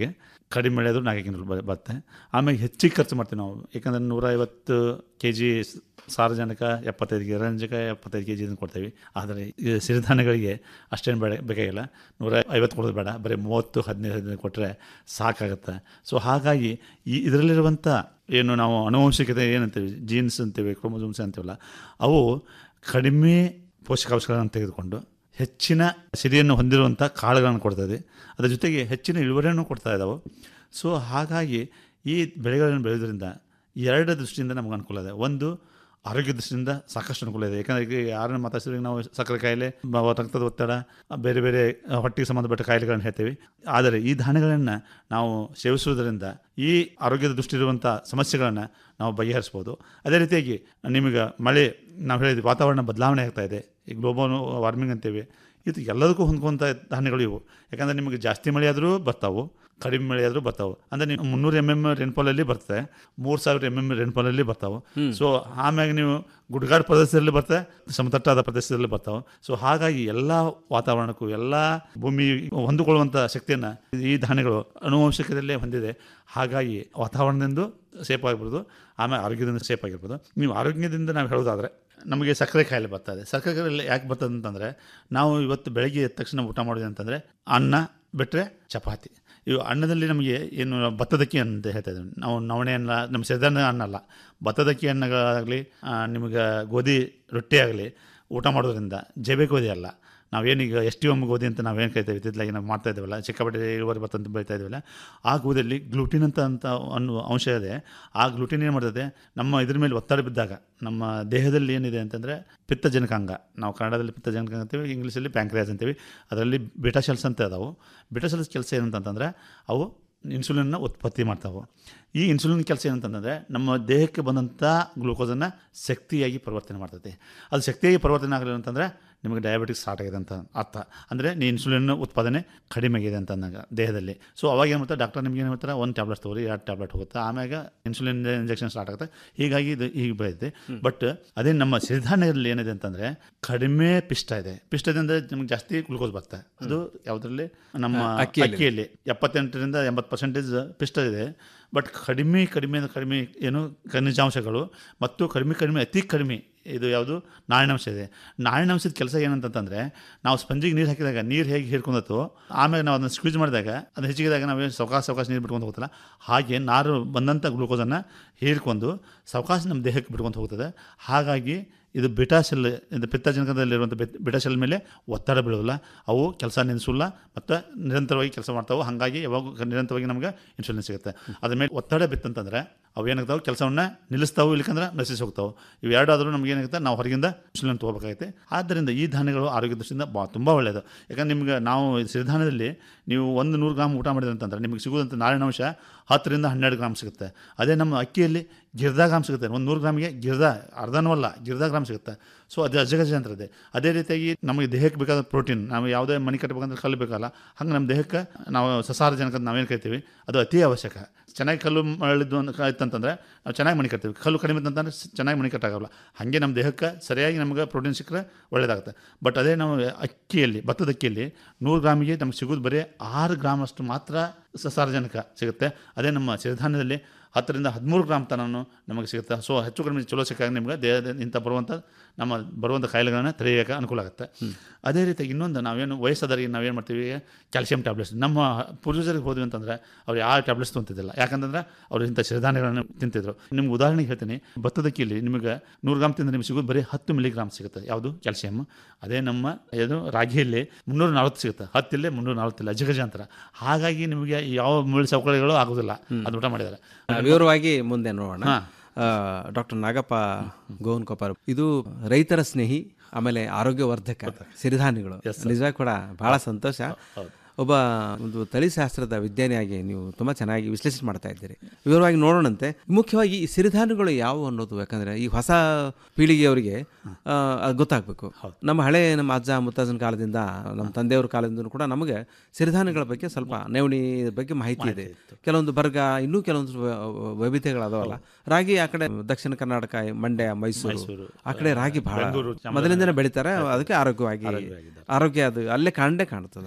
ಕಡಿಮೆ ಮಳೆ ಆದರೂ ನಾಲ್ಕು ಕ್ವಿಂಟಲ್ ಬ- ಬರುತ್ತೆ ಆಮೇಲೆ ಹೆಚ್ಚಿಗೆ ಖರ್ಚು ಮಾಡ್ತೀವಿ ನಾವು ಯಾಕಂದರೆ ನೂರ ಐವತ್ತು ಕೆ ಜಿ ಸಾರಜನಕ ಎಪ್ಪತ್ತೈದು ಕೆ ರಂಜಕ ಎಪ್ಪತ್ತೈದು ಕೆ ಜಿ ಕೊಡ್ತೀವಿ ಆದರೆ ಈ ಸಿರಿಧಾನ್ಯಗಳಿಗೆ ಅಷ್ಟೇನು ಬೇಡ ಬೇಕಾಗಿಲ್ಲ ನೂರ ಐವತ್ತು ಕೊಡೋದು ಬೇಡ ಬರೀ ಮೂವತ್ತು ಹದಿನೈದು ಹದಿನೈದು ಕೊಟ್ಟರೆ ಸಾಕಾಗುತ್ತೆ ಸೊ ಹಾಗಾಗಿ ಈ ಇದರಲ್ಲಿರುವಂಥ ಏನು ನಾವು ಅನುವಂಶಿಕತೆ ಏನಂತೀವಿ ಜೀನ್ಸ್ ಅಂತೀವಿ ಕ್ರೋಮೋಸೋಮ್ಸ್ ಅಂತೀವಲ್ಲ ಅವು ಕಡಿಮೆ ಪೋಷಕಾಂಶಗಳನ್ನು ತೆಗೆದುಕೊಂಡು ಹೆಚ್ಚಿನ ಸಿರಿಯನ್ನು ಹೊಂದಿರುವಂಥ ಕಾಳುಗಳನ್ನು ಕೊಡ್ತದೆ ಅದರ ಜೊತೆಗೆ ಹೆಚ್ಚಿನ ಇಳುವರಿಯನ್ನು ಕೊಡ್ತಾ ಇದ್ದಾವೆ ಸೊ ಹಾಗಾಗಿ ಈ ಬೆಳೆಗಳನ್ನು ಬೆಳೆಯೋದ್ರಿಂದ ಎರಡು ದೃಷ್ಟಿಯಿಂದ ನಮಗೆ ಅನುಕೂಲ ಇದೆ ಒಂದು ಆರೋಗ್ಯ ದೃಷ್ಟಿಯಿಂದ ಸಾಕಷ್ಟು ಅನುಕೂಲ ಇದೆ ಯಾಕಂದರೆ ಈಗ ಯಾರನ್ನ ಮಾತಾಡ್ಸಿದ್ರೆ ನಾವು ಸಕ್ಕರೆ ಕಾಯಿಲೆ ಬ- ರಕ್ತದ ಒತ್ತಡ ಬೇರೆ ಬೇರೆ ಹೊಟ್ಟೆಗೆ ಸಂಬಂಧಪಟ್ಟ ಕಾಯಿಲೆಗಳನ್ನು ಹೇಳ್ತೀವಿ ಆದರೆ ಈ ಧಾನ್ಯಗಳನ್ನು ನಾವು ಸೇವಿಸುವುದರಿಂದ ಈ ಆರೋಗ್ಯದ ದೃಷ್ಟಿ ಇರುವಂಥ ಸಮಸ್ಯೆಗಳನ್ನು ನಾವು ಬಗೆಹರಿಸ್ಬೋದು ಅದೇ ರೀತಿಯಾಗಿ ನಿಮಗೆ ಮಳೆ ನಾವು ಹೇಳಿದ್ವಿ ವಾತಾವರಣ ಬದಲಾವಣೆ ಆಗ್ತಾ ಇದೆ ಈ ಗ್ಲೋಬಲ್ ವಾರ್ಮಿಂಗ್ ಅಂತೇವೆ ಇದು ಎಲ್ಲದಕ್ಕೂ ಹೊಂದ್ಕೊಂತ ಧಾನ್ಯಗಳು ಇವು ಯಾಕಂದರೆ ನಿಮಗೆ ಜಾಸ್ತಿ ಮಳೆ ಆದರೂ ಬರ್ತಾವೆ ಕಡಿಮೆ ಮಳೆ ಆದರೂ ಬರ್ತಾವೆ ಅಂದರೆ ನೀವು ಮುನ್ನೂರು ಎಮ್ ಎಮ್ ರೇನ್ಫಾಲಲ್ಲಿ ಬರ್ತದೆ ಮೂರು ಸಾವಿರ ಎಮ್ ಎಮ್ ರೇನ್ಫಾಲಲ್ಲಿ ಬರ್ತಾವೆ ಸೊ ಆಮ್ಯಾಗ ನೀವು ಗುಡ್ಗಾಡು ಪ್ರದೇಶದಲ್ಲಿ ಬರ್ತದೆ ಸಮತಟ್ಟಾದ ಪ್ರದೇಶದಲ್ಲಿ ಬರ್ತಾವೆ ಸೊ ಹಾಗಾಗಿ ಎಲ್ಲ ವಾತಾವರಣಕ್ಕೂ ಎಲ್ಲ ಭೂಮಿ ಹೊಂದಿಕೊಳ್ಳುವಂಥ ಶಕ್ತಿಯನ್ನು ಈ ಧಾನ್ಯಗಳು ಅನುವಂಶಿಕದಲ್ಲೇ ಹೊಂದಿದೆ ಹಾಗಾಗಿ ವಾತಾವರಣದಿಂದ ಸೇಫ್ ಆಗಿರ್ಬೋದು ಆಮೇಲೆ ಆರೋಗ್ಯದಿಂದ ಸೇಫ್ ಆಗಿರ್ಬೋದು ನೀವು ಆರೋಗ್ಯದಿಂದ ನಾವು ಹೇಳೋದಾದರೆ ನಮಗೆ ಸಕ್ಕರೆ ಕಾಯಿಲೆ ಬರ್ತದೆ ಸಕ್ಕರೆ ಕಾಯಿಲೆ ಯಾಕೆ ಬರ್ತದೆ ಅಂತಂದರೆ ನಾವು ಇವತ್ತು ಬೆಳಗ್ಗೆ ಎದ್ದ ತಕ್ಷಣ ಊಟ ಮಾಡೋದು ಅಂತಂದರೆ ಅನ್ನ ಬಿಟ್ಟರೆ ಚಪಾತಿ ಇವು ಅನ್ನದಲ್ಲಿ ನಮಗೆ ಏನು ಭತ್ತದಕ್ಕಿ ಅಂತ ಹೇಳ್ತಾ ಇದ್ದೀವಿ ನಾವು ನವಣೆ ಅನ್ನ ನಮ್ಮ ಸಿರಿಧಾನ್ಯ ಅನ್ನ ಅಲ್ಲ ಭತ್ತದಕ್ಕಿ ಅನ್ನಗಳಾಗಲಿ ನಿಮಗೆ ಗೋಧಿ ರೊಟ್ಟಿ ಆಗಲಿ ಊಟ ಮಾಡೋದ್ರಿಂದ ಜೇಬೆ ಗೋಧಿ ಅಲ್ಲ ನಾವೇನೀಗ ಎಸ್ ಟಿ ಒಮ್ ಗೋಧಿ ಅಂತ ನಾವೇನು ಕರಿತೇವೆ ಇತ್ತಿತ್ತಲಾಗಿ ನಾವು ಮಾಡ್ತಾ ಇದ್ದೇವಲ್ಲ ಚಿಕ್ಕಪಟ್ಟೆ ಇಳುವರಿ ಬರ್ತಂತ ಬೆಳಿತಾ ಇದ್ದೀವಲ್ಲ ಆ ಗೋಧಿಯಲ್ಲಿ ಗ್ಲೂಟಿನ್ ಅಂತ ಅಂತ ಅನ್ನೋ ಅಂಶ ಇದೆ ಆ ಗ್ಲೂಟಿನ್ ಏನು ಮಾಡ್ತದೆ ನಮ್ಮ ಇದ್ರ ಮೇಲೆ ಒತ್ತಡ ಬಿದ್ದಾಗ ನಮ್ಮ ದೇಹದಲ್ಲಿ ಏನಿದೆ ಅಂತಂದರೆ ಪಿತ್ತಜನಕಾಂಗ ನಾವು ಕನ್ನಡದಲ್ಲಿ ಪಿತ್ತಜನಕಾಂಗ ಅಂತೀವಿ ಇಂಗ್ಲೀಷಲ್ಲಿ ಪ್ಯಾಂಕ್ರಿಯಾಸ್ ಅಂತೀವಿ ಅದರಲ್ಲಿ ಬಿಟಾ ಸೆಲ್ಸ್ ಅಂತ ಅದಾವು ಬಿಟಾ ಸೆಲ್ಸ್ ಕೆಲಸ ಏನಂತಂದ್ರೆ ಅವು ಇನ್ಸುಲಿನ್ನ ಉತ್ಪತ್ತಿ ಮಾಡ್ತಾವೆ ಈ ಇನ್ಸುಲಿನ್ ಕೆಲಸ ಏನಂತಂದರೆ ನಮ್ಮ ದೇಹಕ್ಕೆ ಬಂದಂಥ ಗ್ಲೂಕೋಸನ್ನು ಶಕ್ತಿಯಾಗಿ ಪರಿವರ್ತನೆ ಮಾಡ್ತೈತೆ ಅದು ಶಕ್ತಿಯಾಗಿ ಪರಿವರ್ತನೆ ಆಗಲಿಲ್ಲ ಅಂತಂದರೆ ನಿಮಗೆ ಡಯಾಬಿಟಿಸ್ ಸ್ಟಾರ್ಟ್ ಆಗಿದೆ ಅಂತ ಅರ್ಥ ಅಂದರೆ ನೀ ಇನ್ಸುಲಿನ್ ಉತ್ಪಾದನೆ ಕಡಿಮೆ ಆಗಿದೆ ಅಂತ ಅಂದಾಗ ದೇಹದಲ್ಲಿ ಸೊ ಅವಾಗ ಏನು ಮಾಡ್ತಾರೆ ಡಾಕ್ಟರ್ ನಿಮ್ಗೆ ಏನು ಹೇಳ್ತಾರೆ ಒಂದು ಟ್ಯಾಬ್ಲೆಟ್ ತೊಗೊರಿ ಎರಡು ಟ್ಯಾಬ್ಲೆಟ್ ಹೋಗುತ್ತೆ ಆಮ್ಯಾಗ ಇನ್ಸುಲಿನ್ ಇಂಜೆಕ್ಷನ್ ಸ್ಟಾರ್ಟ್ ಆಗುತ್ತೆ ಹೀಗಾಗಿ ಇದು ಈಗ ಬೆಳೆಯುತ್ತೆ ಬಟ್ ಅದೇ ನಮ್ಮ ಸಿರಿಧಾನ್ಯದಲ್ಲಿ ಏನಿದೆ ಅಂತಂದರೆ ಕಡಿಮೆ ಪಿಷ್ಟ ಇದೆ ಪಿಷ್ಟ ಇದೆ ಅಂದರೆ ನಿಮ್ಗೆ ಜಾಸ್ತಿ ಗ್ಲೂಕೋಸ್ ಬರುತ್ತೆ ಅದು ಯಾವುದರಲ್ಲಿ ನಮ್ಮ ಅಕ್ಕಿಯಲ್ಲಿ. ಅಕ್ಕಿಯಲ್ಲಿ ಎಪ್ಪತ್ತೆಂಟರಿಂದ ಎಂಬತ್ತು ಪರ್ಸೆಂಟೇಜ್ ಪಿಷ್ಟ ಇದೆ ಬಟ್ ಕಡಿಮೆ ಕಡಿಮೆ ಕಡಿಮೆ ಏನು ಖನಿಜಾಂಶಗಳು ಮತ್ತು ಕಡಿಮೆ ಕಡಿಮೆ ಅತಿ ಕಡಿಮೆ ಇದು ಯಾವುದು ನಾರಿನಾಂಶ ಇದೆ ನಾರಿನಾಂಶದ ಕೆಲಸ ಏನಂತಂದರೆ ನಾವು ಸ್ಪಂಜಿಗೆ ನೀರು ಹಾಕಿದಾಗ ನೀರು ಹೇಗೆ ಹೀರ್ಕೊಂಡತ್ತೋ ಆಮೇಲೆ ನಾವು ಅದನ್ನು ಸ್ಕ್ವೀಜ್ ಮಾಡಿದಾಗ ಅದು ಹೆಚ್ಚಿಗೆದಾಗ ನಾವು ಸಾವಕಾಶ ಸಾವಕಾಶ ನೀರು ಬಿಟ್ಕೊಂಡು ಹೋಗ್ತಲ್ಲ ಹಾಗೆ ನಾರು ಬಂದಂಥ ಗ್ಲೂಕೋಸನ್ನು ಹೀರ್ಕೊಂಡು ಸಾವಕಾಶ ನಮ್ಮ ದೇಹಕ್ಕೆ ಬಿಟ್ಕೊಂಡು ಹೋಗ್ತದೆ ಹಾಗಾಗಿ ಇದು ಬಿಟಾ ಸೆಲ್ ಇದು ಪಿತ್ತಜನಕದಲ್ಲಿರುವಂಥ ಬಿಟ್- ಬಿಟಾ ಸೆಲ್ ಮೇಲೆ ಒತ್ತಡ ಬೀಳೋದಿಲ್ಲ ಅವು ಕೆಲಸ ನಿಲ್ಲಿಸಲ್ಲ ಮತ್ತು ನಿರಂತರವಾಗಿ ಕೆಲಸ ಮಾಡ್ತಾವೆ ಹಾಗಾಗಿ ಯಾವಾಗ ನಿರಂತರವಾಗಿ ನಮ್ಗೆ ಇನ್ಸುಲಿನ್ ಸಿಗುತ್ತೆ ಅದ್ರ ಮೇಲೆ ಒತ್ತಡ ಬಿತ್ತಂತಂದರೆ ಅವು ಏನಾಗ್ತಾವೆ ಕೆಲಸವನ್ನು ನಿಲ್ಲಿಸ್ತಾವೆ ಇಲ್ಲಕಂದ್ರೆ ನಶಿಸಿ ಹೋಗ್ತಾವೆ ಇವು ಎರಡಾದರೂ ನಮ್ಗೆ ಏನಾಗುತ್ತೆ ನಾವು ಹೊರಗಿಂದ ಇನ್ಸುಲಿನ್ ತೊಗೋಬೇಕಾಗುತ್ತೆ ಆದ್ದರಿಂದ ಈ ಧಾನ್ಯಗಳು ಆರೋಗ್ಯ ದೃಷ್ಟಿಯಿಂದ ಬಾ ತುಂಬ ಒಳ್ಳೆಯದು ಯಾಕಂದ್ರೆ ನಿಮ್ಗೆ ನಾವು ಈ ಸಿರಿಧಾನ್ಯದಲ್ಲಿ ನೀವು ಒಂದು ನೂರು ಗ್ರಾಮ್ ಊಟ ಮಾಡಿದ್ರೆ ಅಂತಂದ್ರೆ ನಿಮಗೆ ಸಿಗುವಂಥ ನಾರಿನಾಂಶ ಹತ್ತರಿಂದ ಹನ್ನೆರಡು ಗ್ರಾಮ್ ಸಿಗುತ್ತೆ ಅದೇ ನಮ್ಮ ಅಕ್ಕಿಯಲ್ಲಿ ಗಿರ್ದಾ ಗ್ರಾಮ್ ಸಿಗುತ್ತೆ ಒಂದು ನೂರು ಗ್ರಾಮಿಗೆ ಗಿರ್ದಾ ಅರ್ಧನೂ ಅಲ್ಲ ಗಿರ್ದಾ ಗ್ರಾಮ್ ಸಿಗುತ್ತೆ ಸೊ ಅದು ಅಜಗಜಾಂತರ ಇದೆ ಅದೇ ರೀತಿಯಾಗಿ ನಮಗೆ ದೇಹಕ್ಕೆ ಬೇಕಾದ ಪ್ರೋಟೀನ್ ನಾವು ಯಾವುದೇ ಮನೆ ಕಟ್ಟಬೇಕಂದ್ರೆ ಕಲ್ಲು ಬೇಕಲ್ಲ ಹಂಗೆ ನಮ್ಮ ದೇಹಕ್ಕೆ ನಾವು ಸಸಾರಜನಕ ಅಂತ ನಾವೇನು ಕರಿತೀವಿ ಅದು ಅತಿ ಅವಶ್ಯಕ ಚೆನ್ನಾಗಿ ಕಲ್ಲು ಮರಳಿದ್ದು ಅಂತ ಇತ್ತಂತಂದರೆ ನಾವು ಚೆನ್ನಾಗಿ ಮನೆ ಕಟ್ತೀವಿ ಕಲ್ಲು ಕಡಿಮೆ ಇತ್ತಂತಂದ್ರೆ ಸ್- ಚೆನ್ನಾಗಿ ಮನೆ ಕಟ್ಟಾಗಲ್ಲ ಹಾಗೆ ನಮ್ಮ ದೇಹಕ್ಕೆ ಸರಿಯಾಗಿ ನಮಗೆ ಪ್ರೋಟೀನ್ ಸಿಕ್ಕರೆ ಒಳ್ಳೆಯದಾಗುತ್ತೆ ಬಟ್ ಅದೇ ನಾವು ಅಕ್ಕಿಯಲ್ಲಿ ಭತ್ತದ ಅಕ್ಕಿಯಲ್ಲಿ ನೂರು ಗ್ರಾಮಿಗೆ ನಮ್ಗೆ ಸಿಗೋದು ಬರೀ ಆರು ಗ್ರಾಮ್ ಅಷ್ಟು ಮಾತ್ರ ಸಸಾರಜನಕ ಸಿಗುತ್ತೆ ಅದೇ ನಮ್ಮ ಸಿರಿಧಾನ್ಯದಲ್ಲಿ ಹತ್ತರಿಂದ ಹದಿಮೂರು ಗ್ರಾಮ್ ತನೂ ನಮಗೆ ಸಿಗುತ್ತೆ ಸೊ ಹೆಚ್ಚು ಕಡಿಮೆ ಚಲೋ ಸಿಕ್ಕಾಗ ನಿಮ್ಗೆ ದೇಹದ ಇಂಥ ಬರುವಂಥ ನಮ್ಮ ಬರುವಂಥ ಕಾಯಿಲೆಗಳನ್ನ ತಡೆಯೋಕೆ ಅನುಕೂಲ ಆಗುತ್ತೆ ಅದೇ ರೀತಿ ಇನ್ನೊಂದು ನಾವೇನು ವಯಸ್ಸಾದವರಿಗೆ ನಾವೇನು ಮಾಡ್ತೀವಿ ಕ್ಯಾಲ್ಸಿಯಂ ಟ್ಯಾಬ್ಲೆಟ್ಸ್ ನಮ್ಮ ಪೂರ್ವಜರಿಗೆ ಹೋದ್ವಿ ಅಂತಂದರೆ ಅವ್ರು ಯಾವ ಟ್ಯಾಬ್ಲೆಟ್ಸ್ ತೊಂತಿದ್ದಿಲ್ಲ ಯಾಕಂತಂದ್ರೆ ಅವ್ರು ಇಂಥ ಸಿರಿಧಾನ್ಯಗಳನ್ನು ತಿಂತಿದ್ರು ನಿಮ್ಗೆ ಉದಾಹರಣೆಗೆ ಹೇಳ್ತೀನಿ ಭತ್ತದಕ್ಕಿಯಲ್ಲಿ ನಿಮಗೆ ನೂರು ಗ್ರಾಮ್ ತಿಂದರೆ ನಿಮ್ಗೆ ಸಿಗೋದು ಬರೀ ಹತ್ತು ಮಿಲಿಗ್ರಾಮ್ ಸಿಗುತ್ತೆ ಯಾವುದು ಕ್ಯಾಲ್ಸಿಯಮ್ ಅದೇ ನಮ್ಮ ಏನು ರಾಗಿಯಲ್ಲಿ ಮುನ್ನೂರ ನಲ್ವತ್ತು ಸಿಗುತ್ತೆ ಹತ್ತಿಲ್ಲೇ ಮುನ್ನೂರ ನಲ್ವತ್ತಿಲ್ಲ ಅಜಗಜಾಂತರ ಹಾಗಾಗಿ ನಿಮಗೆ ಯಾವ ಮೂಳೆ ಸೌಕರ್ಯಗಳು ಆಗೋದಿಲ್ಲ ಅದು ಊಟ ಮಾಡಿದ್ದಾರೆ ವಿವರವಾಗಿ ಮುಂದೆ ನೋಡೋಣ ಹಾ. ಡಾಕ್ಟರ್ ನಾಗಪ್ಪ ಗೋವನ್ ಕೊಪ್ಪರ್ ಇದು ರೈತರ ಸ್ನೇಹಿ ಆಮೇಲೆ ಆರೋಗ್ಯವರ್ಧಕ ಸಿರಿಧಾನ್ಯಗಳು ನಿಜವಾಗಿ ಕೂಡ ಬಹಳ ಸಂತೋಷ ಒಬ್ಬ ಒಂದು ತಳಿಶಾಸ್ತ್ರದ ವಿಜ್ಞಾನಿಯಾಗಿ ನೀವು ತುಂಬ ಚೆನ್ನಾಗಿ ವಿಶ್ಲೇಷಣೆ ಮಾಡ್ತಾ ಇದ್ದೀರಿ ವಿವರವಾಗಿ ನೋಡೋಣಂತೆ ಮುಖ್ಯವಾಗಿ ಈ ಸಿರಿಧಾನ್ಯಗಳು ಯಾವುವು ಅನ್ನೋದು ಯಾಕಂದರೆ ಈ ಹೊಸ ಪೀಳಿಗೆಯವರಿಗೆ ಆ, ಅದು ಗೊತ್ತಾಗಬೇಕು ನಮ್ಮ ಹಳೆ ನಮ್ಮ ಅಜ್ಜ ಮುತ್ತಜ್ಜನ ಕಾಲದಿಂದ ನಮ್ಮ ತಂದೆಯವ್ರ ಕಾಲದಿಂದ ಕೂಡ ನಮಗೆ ಸಿರಿಧಾನ್ಯಗಳ ಬಗ್ಗೆ ಸ್ವಲ್ಪ ನವಣಿ ಬಗ್ಗೆ ಮಾಹಿತಿ ಇದೆ ಕೆಲವೊಂದು ಬರ್ಗ ಇನ್ನೂ ಕೆಲವೊಂದು ವ- ವೈವಿಧ್ಯಗಳು ಅದಾವಲ್ಲ ರಾಗಿ ಆ ಕಡೆ ದಕ್ಷಿಣ ಕರ್ನಾಟಕ ಮಂಡ್ಯ ಮೈಸೂರು ಆ ಕಡೆ ರಾಗಿ ಬಹಳ ಬೆಂಗಳೂರು, ಚಾಮರಾಜನಗರ. ಮೊದಲಿಂದನೇ ಬೆಳಿತಾರೆ ಅದಕ್ಕೆ ಆರೋಗ್ಯವಾಗಿ ಆರೋಗ್ಯ ಅದು ಅಲ್ಲೇ ಕಾಣೇ ಕಾಣ್ತದೆ